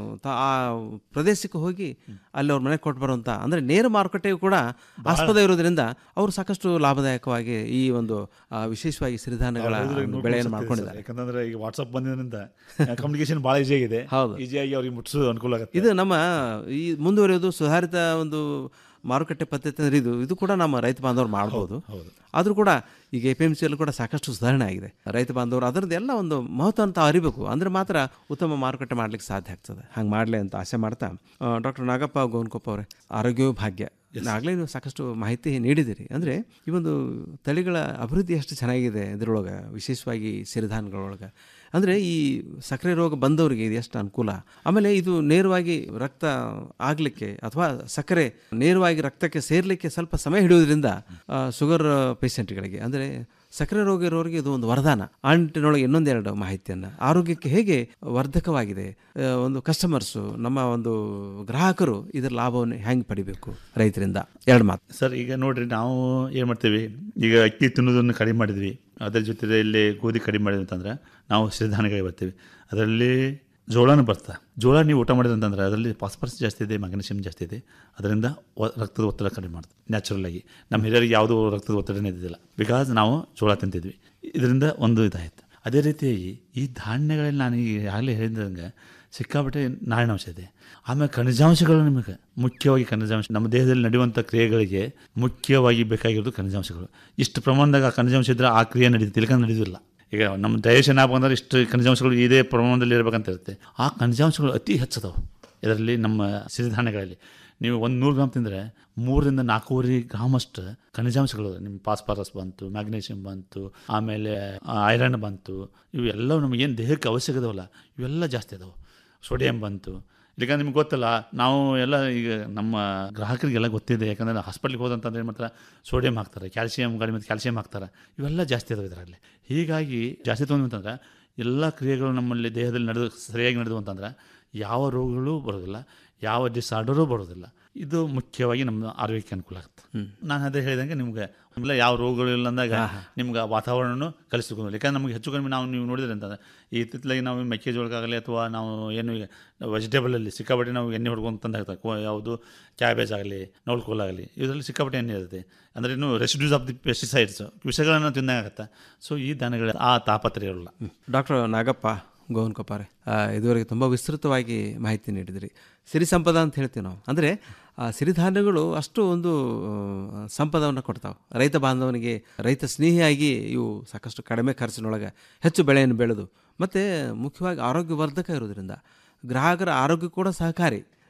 ಆ ಪ್ರದೇಶಕ್ಕೆ ಹೋಗಿ ಅಲ್ಲಿ ಅವ್ರ ಮನೆಗೆ ಕೊಟ್ಟು ಬರುವಂತ ಅಂದ್ರೆ ನೇರ ಮಾರುಕಟ್ಟೆಯು ಕೂಡ ಆಸ್ಪದ ಇರೋದ್ರಿಂದ ಅವರು ಸಾಕಷ್ಟು ಲಾಭದಾಯಕವಾಗಿ ಈ ಒಂದು ಆ, ವಿಶೇಷವಾಗಿ ಸಿರಿಧಾನ್ಯಗಳ ಒಂದು ಬೆಳೆಯನ್ನು ಮಾಡ್ಕೊಂಡಿದ್ದಾರೆ ಯಾಕಂದ್ರೆ ಈಗ ವಾಟ್ಸಪ್ ಬಂದಿದ್ದರಿಂದ ಕಮ್ಯುನಿಕೇಶನ್ ಭಾಳ ಈಸಿ ಆಗಿದೆ ಹೌದು. ಈಸಿಯಾಗಿ ಅವ್ರಿಗೆ ಮುಟ್ಟಿಸೋದು ಅನುಕೂಲ ಆಗುತ್ತೆ ಇದು ನಮ್ಮ ಈ ಮುಂದುವರಿಯೋದು ಸುಧಾರಿತ ಒಂದು ಮಾರುಕಟ್ಟೆ ಪದ್ಧತಿ ಅಂದ್ರೆ ಇದು ಇದು ಕೂಡ ನಮ್ಮ ರೈತ ಬಾಂಧವರು ಮಾಡ್ಬೋದು ಹೌದು. ಆದರೂ ಕೂಡ ಈಗ ಎ ಪಿ ಎಮ್ ಸಿಯಲ್ಲಿ ಕೂಡ ಸಾಕಷ್ಟು ಸುಧಾರಣೆ ಆಗಿದೆ ರೈತ ಬಾಂಧವರು ಅದರದ್ದು ಎಲ್ಲ ಒಂದು ಮಹತ್ವ ಅಂತ ಅರಿಬೇಕು ಅಂದ್ರೆ ಮಾತ್ರ ಉತ್ತಮ ಮಾರುಕಟ್ಟೆ ಮಾಡ್ಲಿಕ್ಕೆ ಸಾಧ್ಯ ಆಗ್ತದೆ ಹಂಗೆ ಮಾಡಲಿ ಅಂತ ಆಸೆ ಮಾಡ್ತಾ ಡಾಕ್ಟರ್ ನಾಗಪ್ಪ ಗೋನ್ಕೊಪ್ಪ ಅವರೇ ಆರೋಗ್ಯವೂ ಭಾಗ್ಯ ಆಗಲೇ ನೀವು ಸಾಕಷ್ಟು ಮಾಹಿತಿ ನೀಡಿದಿರಿ ಅಂದರೆ ಈ ಒಂದು ತಳಿಗಳ ಅಭಿವೃದ್ಧಿ ಎಷ್ಟು ಚೆನ್ನಾಗಿದೆ ಇದರೊಳಗೆ ವಿಶೇಷವಾಗಿ ಸಿರಿಧಾನ್ಯಗಳೊಳಗೆ ಅಂದರೆ ಈ ಸಕ್ಕರೆ ರೋಗ ಬಂದವರಿಗೆ ಇದು ಎಷ್ಟು ಅನುಕೂಲ ಆಮೇಲೆ ಇದು ನೇರವಾಗಿ ರಕ್ತ ಆಗಲಿಕ್ಕೆ ಅಥವಾ ಸಕ್ಕರೆ ನೇರವಾಗಿ ರಕ್ತಕ್ಕೆ ಸೇರಲಿಕ್ಕೆ ಸ್ವಲ್ಪ ಸಮಯ ಹಿಡಿಯೋದ್ರಿಂದ ಆ, ಶುಗರ್ ಪೇಷಂಟ್ಗಳಿಗೆ ಅಂದರೆ ಸಕ್ಕರೆ ರೋಗ ಇರೋರಿಗೆ ಇದು ಒಂದು ವರದಾನ ಆ ನಿಟ್ಟಿನೊಳಗೆ ಇನ್ನೊಂದೆರಡು ಮಾಹಿತಿಯನ್ನು ಆರೋಗ್ಯಕ್ಕೆ ಹೇಗೆ ವರ್ಧಕವಾಗಿದೆ ಆ, ಒಂದು ಕಸ್ಟಮರ್ಸು ನಮ್ಮ ಒಂದು ಗ್ರಾಹಕರು ಇದರ ಲಾಭವನ್ನು ಹೆಂಗೆ ಪಡಿಬೇಕು ರೈತರಿಂದ ಎರಡು ಮಾತು ಸರ್ ಈಗ ನೋಡ್ರಿ ನಾವು ಏನು ಮಾಡ್ತೀವಿ ಈಗ ಅಕ್ಕಿ ತಿನ್ನೋದನ್ನು ಕಡಿಮೆ ಮಾಡಿದ್ವಿ ಅದರ ಜೊತೆ ಇಲ್ಲಿ ಗೋಧಿ ಕಡಿಮೆ ಮಾಡಿದ್ವಿ ಅಂತಂದ್ರೆ ನಾವು ಸಿರಿಧಾನ್ಯಗಳಿಗೆ ಬರ್ತೀವಿ ಅದರಲ್ಲಿ ಜೋಳನೂ ಬರ್ತಾ ಜೋಳ ನೀವು ಊಟ ಮಾಡಿದ್ರೆ ಅಂತಂದ್ರೆ ಅದರಲ್ಲಿ ಫಾಸ್ಫರಸ್ ಜಾಸ್ತಿ ಇದೆ ಮ್ಯಾಗ್ನೀಷಿಯಮ್ ಜಾಸ್ತಿ ಇದೆ ಅದರಿಂದ ಒ- ರಕ್ತದ ಒತ್ತಡ ಕಡಿಮೆ ಮಾಡ್ತದೆ ನ್ಯಾಚುರಲ್ ಆಗಿ ನಮ್ಮ ಹಿರಿಯರಿಗೆ ಯಾವುದೂ ರಕ್ತದ ಒತ್ತಡನೇ ಇದ್ದಿಲ್ಲ ಬಿಕಾಸ್ ನಾವು ಜೋಳ ತಿಂತಿದ್ವಿ ಇದರಿಂದ ಒಂದು ಇದಾಯಿತು ಅದೇ ರೀತಿಯಾಗಿ ಈ ಧಾನ್ಯಗಳಲ್ಲಿ ನಾನು ಈಗ ಆಗಲೇ ಹೇಳಿದಂಗೆ ಸಿಕ್ಕಾಪಟ್ಟೆ ನಾರಿನಾಂಶ ಇದೆ ಆಮೇಲೆ ಖನಿಜಾಂಶಗಳು ನಿಮಗೆ ಮುಖ್ಯವಾಗಿ ಖನಿಜಾಂಶ ನಮ್ಮ ದೇಹದಲ್ಲಿ ನಡೆಯುವಂಥ ಕ್ರಿಯೆಗಳಿಗೆ ಮುಖ್ಯವಾಗಿ ಬೇಕಾಗಿರೋದು ಖನಿಜಾಂಶಗಳು ಇಷ್ಟು ಪ್ರಮಾಣದಾಗ ಆ ಖನಿಜಾಂಶ ಇದ್ದರೆ ಆ ಕ್ರಿಯೆ ನಡೀತಿಲ್ಲ ಇಲ್ಲಕಂದ್ರೆ ನಡೆಯೋದಿಲ್ಲ ಈಗ ನಮ್ಮ ಡೈಜೆಷನ್ ಆಗ್ಬೇಕಂದ್ರೆ ಇಷ್ಟು ಖನಿಜಾಂಶಗಳು ಇದೇ ಪ್ರಮಾಣದಲ್ಲಿ ಇರಬೇಕಂತ ಇರುತ್ತೆ ಆ ಖನಿಜಾಂಶಗಳು ಅತಿ ಹೆಚ್ಚದವು ಇದರಲ್ಲಿ ನಮ್ಮ ಸಿರಿಧಾನ್ಯಗಳಲ್ಲಿ ನೀವು ಒಂದು ನೂರು ಗ್ರಾಮ್ ತಿಂದರೆ ಮೂರರಿಂದ ನಾಲ್ಕೂವರೆ ಗ್ರಾಮ್ ಅಷ್ಟು ಖನಿಜಾಂಶಗಳು ನಿಮ್ಮ ಫಾಸ್ಫರಸ್ ಬಂತು ಮ್ಯಾಗ್ನೀಷಿಯಮ್ ಬಂತು ಆಮೇಲೆ ಐರನ್ ಬಂತು ಇವೆಲ್ಲ ನಮಗೇನು ದೇಹಕ್ಕೆ ಅವಶ್ಯಕ ಇದಾವಲ್ಲ ಇವೆಲ್ಲ ಜಾಸ್ತಿ ಅದಾವೆ ಸೋಡಿಯಂ ಬಂತು ಈಗ ನಿಮ್ಗೆ ಗೊತ್ತಲ್ಲ ನಾವು ಎಲ್ಲ ಈಗ ನಮ್ಮ ಗ್ರಾಹಕರಿಗೆಲ್ಲ ಗೊತ್ತಿದೆ ಯಾಕಂದರೆ ಹಾಸ್ಪಿಟ್ಲಿಗೆ ಹೋದಂತಂದ್ರೆ ಏನು ಮಾಡ್ತಾರೆ ಸೋಡಿಯಂ ಹಾಕ್ತಾರೆ ಕ್ಯಾಲ್ಸಿಯಂ ಗಾಡಿ ಮತ್ತು ಕ್ಯಾಲ್ಸಿಯಂ ಹಾಕ್ತಾರೆ ಇವೆಲ್ಲ ಜಾಸ್ತಿ ಅದಾವೆ ಇದರಲ್ಲಿ ಹೀಗಾಗಿ ಜಾಸ್ತಿ ತೊಗೊಂಡು ಅಂತಂದ್ರೆ ಎಲ್ಲ ಕ್ರಿಯೆಗಳು ನಮ್ಮಲ್ಲಿ ದೇಹದಲ್ಲಿ ನಡೆದು ಸರಿಯಾಗಿ ನಡೆದು ಅಂತಂದ್ರೆ ಯಾವ ರೋಗಗಳು ಬರೋದಿಲ್ಲ ಯಾವ ಡಿಸಾರ್ಡರೂ ಬರೋದಿಲ್ಲ ಇದು ಮುಖ್ಯವಾಗಿ ನಮ್ಮ ಆರೋಗ್ಯಕ್ಕೆ ಅನುಕೂಲ ಆಗುತ್ತೆ ನಾನು ಅದೇ ಹೇಳಿದಂಗೆ ನಿಮ್ಗೆ ಆಮೇಲೆ ಯಾವ ರೋಗಗಳು ಇಲ್ಲ ಅಂದಾಗ ನಿಮ್ಗೆ ವಾತಾವರಣನೂ ಕಲಿಸ್ಕೊಂಡು ಯಾಕಂದ್ರೆ ನಮಗೆ ಹೆಚ್ಚು ಕಡಿಮೆ ನಾವು ನೀವು ನೋಡಿದ್ರೆ ಅಂತಂದ್ರೆ ಈ ಇತ್ತಿತ್ತಲಾಗಿ ನಾವು ಮೆಕ್ಕೆಜೋಳಕ್ಕಾಗಲಿ ಅಥವಾ ನಾವು ಏನು ಈಗ ವೆಜಿಟೇಬಲಲ್ಲಿ ಸಿಕ್ಕಾಪಟ್ಟೆ ನಾವು ಎಣ್ಣೆ ಹೊಡ್ಕೊಂಡು ತಂದು ಹಾಕ್ತಾರೆ ಕೋ- ಯಾವುದು ಕ್ಯಾಬೇಜ್ ಆಗಲಿ ನೌಲ್ಕೋಲ್ ಆಗಲಿ ಇದರಲ್ಲಿ ಸಿಕ್ಕಾಪಟ್ಟೆ ಎಣ್ಣೆ ಇರುತ್ತೆ ಅಂದರೆ ಇನ್ನು ರೆಸಿಡ್ಯೂಸ್ ಆಫ್ ದಿ ಪೆಸ್ಟಿಸೈಡ್ಸ್ ವಿಷಗಳನ್ನು ತಿಂದಾಗತ್ತೆ ಸೊ ಈ ಧಾನ್ಯಗಳ ಆ ತಾಪತ್ರೆ ಇರಲ್ಲ ಡಾಕ್ಟರ್ ನಾಗಪ್ಪ ಗೋವನ್ ಕೊಪ್ಪಾರೆ ಆ, ಇದುವರೆಗೆ ತುಂಬ ವಿಸ್ತೃತವಾಗಿ ಮಾಹಿತಿ ನೀಡಿದ್ರಿ ಸಿರಿ ಸಂಪದ ಅಂತ ಹೇಳ್ತೀವಿ ನಾವು ಅಂದರೆ ಆ ಸಿರಿಧಾನ್ಯಗಳು ಅಷ್ಟು ಒಂದು ಆ, ಸಂಪದವನ್ನು ಕೊಡ್ತಾವೆ ರೈತ ಬಾಂಧವನಿಗೆ ರೈತ ಸ್ನೇಹಿಯಾಗಿ ಇವು ಸಾಕಷ್ಟು ಕಡಿಮೆ ಖರ್ಚಿನೊಳಗೆ ಹೆಚ್ಚು ಬೆಳೆಯನ್ನು ಬೆಳೆದು ಮತ್ತು ಮುಖ್ಯವಾಗಿ ಆರೋಗ್ಯವರ್ಧಕ ಇರೋದ್ರಿಂದ ಗ್ರಾಹಕರ ಆರೋಗ್ಯ ಕೂಡ ಸಹಕಾರಿ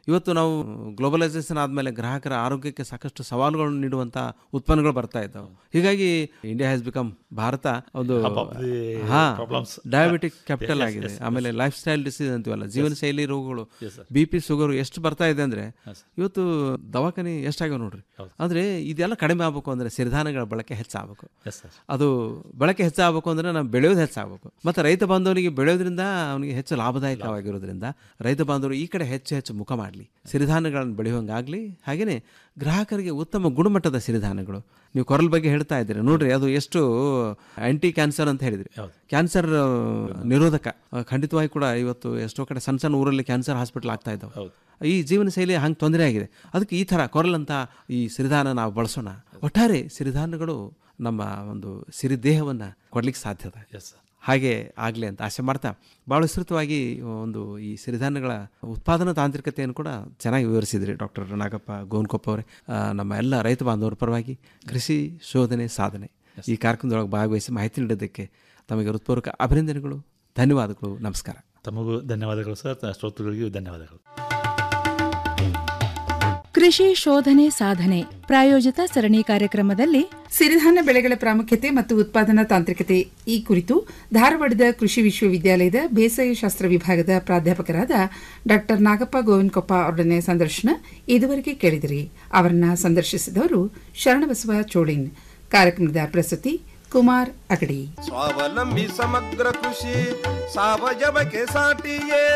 ಇವತ್ತು ನಾವು ಗ್ಲೋಬಲೈಸೇಷನ್ ಆದಮೇಲೆ ಗ್ರಾಹಕರ ಆರೋಗ್ಯಕ್ಕೆ ಸಾಕಷ್ಟು ಸವಾಲುಗಳನ್ನು ನೀಡುವಂಥ ಉತ್ಪನ್ನಗಳು ಬರ್ತಾ ಇದ್ದಾವೆ ಹೀಗಾಗಿ ಇಂಡಿಯಾ ಹ್ಯಾಸ್ ಬಿಕಮ್ ಭಾರತ ಒಂದು Hub of the ಹಾ problems. Diabetic capital Yes, yes, ಆಗಿದೆ yes, ಆಮೇಲೆ ಲೈಫ್ ಸ್ಟೈಲ್ ಡಿಸೀಸ್ ಅಂತೀವಲ್ಲ ಜೀವನ ಶೈಲಿ ರೋಗಗಳು Yes, sir. B P sugar ಎಷ್ಟು ಬರ್ತಾ ಇದೆ ಅಂದ್ರೆ ಇವತ್ತು ದವಾಖಾನೆ ಎಷ್ಟಾಗ್ಯಾವ ನೋಡ್ರಿ ಅಂದ್ರೆ ಇದೆಲ್ಲ ಕಡಿಮೆ ಆಗ್ಬೇಕು ಅಂದ್ರೆ ಸಿರಿಧಾನ್ಯಗಳ ಬಳಕೆ ಹೆಚ್ಚಾಗಬೇಕು Yes, sir. ಅದು ಬಳಕೆ ಹೆಚ್ಚಾಗಬೇಕು ಅಂದ್ರೆ ನಾವು ಬೆಳೆಯೋದು ಹೆಚ್ಚಾಗಬೇಕು ಮತ್ತು ರೈತ ಬಾಂಧವನಿಗೆ ಬೆಳೆಯೋದ್ರಿಂದ ಅವನಿಗೆ ಹೆಚ್ಚು ಲಾಭದಾಯಕವಾಗಿರೋದ್ರಿಂದ ರೈತ ಬಾಂಧವರು ಈ ಕಡೆ ಹೆಚ್ಚು ಹೆಚ್ಚು ಮುಖ ಮಾಡಲಿ ಸಿರಿಧಾನ್ಯಗಳನ್ನು ಬೆಳೆಯುವಂಗಾಗಲಿ ಹಾಗೆಯೇ ಗ್ರಾಹಕರಿಗೆ ಉತ್ತಮ ಗುಣಮಟ್ಟದ ಸಿರಿಧಾನ್ಯಗಳು ನೀವು ಕೊರಲ್ ಬಗ್ಗೆ ಹೇಳ್ತಾ ಇದ್ದೀರಿ ನೋಡ್ರಿ ಅದು ಎಷ್ಟು ಆಂಟಿ ಕ್ಯಾನ್ಸರ್ ಅಂತ ಹೇಳಿದ್ರಿ ಕ್ಯಾನ್ಸರ್ ಆ, ನಿರೋಧಕ ಆ, ಖಂಡಿತವಾಗಿ ಕೂಡ ಇವತ್ತು ಎಷ್ಟೋ ಕಡೆ ಸಣ್ಣ ಸಣ್ಣ ಊರಲ್ಲಿ ಕ್ಯಾನ್ಸರ್ ಹಾಸ್ಪಿಟಲ್ ಆಗ್ತಾ ಇದ್ದಾವೆ ಈ ಜೀವನ ಶೈಲಿ ಹಂಗೆ ತೊಂದರೆ ಆಗಿದೆ ಅದಕ್ಕೆ ಈ ಥರ ಕೊರಲ್ ಅಂತ ಈ ಸಿರಿಧಾನ ನಾವು ಬಳಸೋಣ ಒಟ್ಟಾರೆ ಸಿರಿಧಾನ್ಯಗಳು ನಮ್ಮ ಒಂದು ಸಿರಿ ದೇಹವನ್ನು ಕೊಡ್ಲಿಕ್ಕೆ ಸಾಧ್ಯತೆ ಹಾಗೆ ಆಗಲಿ ಅಂತ ಆಸೆ ಮಾಡ್ತಾ ಭಾಳ ವಿಸ್ತೃತವಾಗಿ ಒಂದು ಈ ಸಿರಿಧಾನ್ಯಗಳ ಉತ್ಪಾದನಾ ತಾಂತ್ರಿಕತೆಯನ್ನು ಕೂಡ ಚೆನ್ನಾಗಿ ವಿವರಿಸಿದ್ರಿ ಡಾಕ್ಟರ್ ನಾಗಪ್ಪ ಗೋನ್ಕೊಪ್ಪ ಅವರೇ ಆ, ನಮ್ಮ ಎಲ್ಲ ರೈತ ಬಾಂಧವರ ಪರವಾಗಿ ಕೃಷಿ ಶೋಧನೆ ಸಾಧನೆ ಈ ಕಾರ್ಯಕ್ರಮದೊಳಗೆ ಭಾಗವಹಿಸಿ ಮಾಹಿತಿ ನೀಡೋದಕ್ಕೆ ತಮಗೆ ಹೃತ್ಪೂರ್ವಕ ಅಭಿನಂದನೆಗಳು ಧನ್ಯವಾದಗಳು ನಮಸ್ಕಾರ ತಮಗೂ ಧನ್ಯವಾದಗಳು ಸರ್ ಶ್ರೋತೃಗಳಿಗೂ ಧನ್ಯವಾದಗಳು ಕೃಷಿ ಶೋಧನೆ ಸಾಧನೆ ಪ್ರಾಯೋಜಿತ ಸರಣಿ ಕಾರ್ಯಕ್ರಮದಲ್ಲಿ ಸಿರಿಧಾನ್ಯ ಬೆಳೆಗಳ ಪ್ರಾಮುಖ್ಯತೆ ಮತ್ತು ಉತ್ಪಾದನಾ ತಾಂತ್ರಿಕತೆ ಈ ಕುರಿತು ಧಾರವಾಡದ ಕೃಷಿ ವಿಶ್ವವಿದ್ಯಾಲಯದ ಬೇಸಾಯ ಶಾಸ್ತ್ರ ವಿಭಾಗದ ಪ್ರಾಧ್ಯಾಪಕರಾದ ಡಾ ನಾಗಪ್ಪ ಗೋವಿನಕೊಪ್ಪ ಅವರೊಡನೆ ಸಂದರ್ಶನ ಇದುವರೆಗೆ ಕೇಳಿದಿರಿ ಅವರನ್ನ ಸಂದರ್ಶಿಸಿದವರು ಶರಣಬಸವ ಚೋಳಿನ್ ಕಾರ್ಯಕ್ರಮದ ಪ್ರಸ್ತುತಿ ಕುಮಾರ್ ಅಗಡಿ ಸ್ವಾವಲಂಬಿ ಸಮಗ್ರ ಕೃಷಿ ಸಾವಯವಕ್ಕೆ ಸಾಟಿಯೇ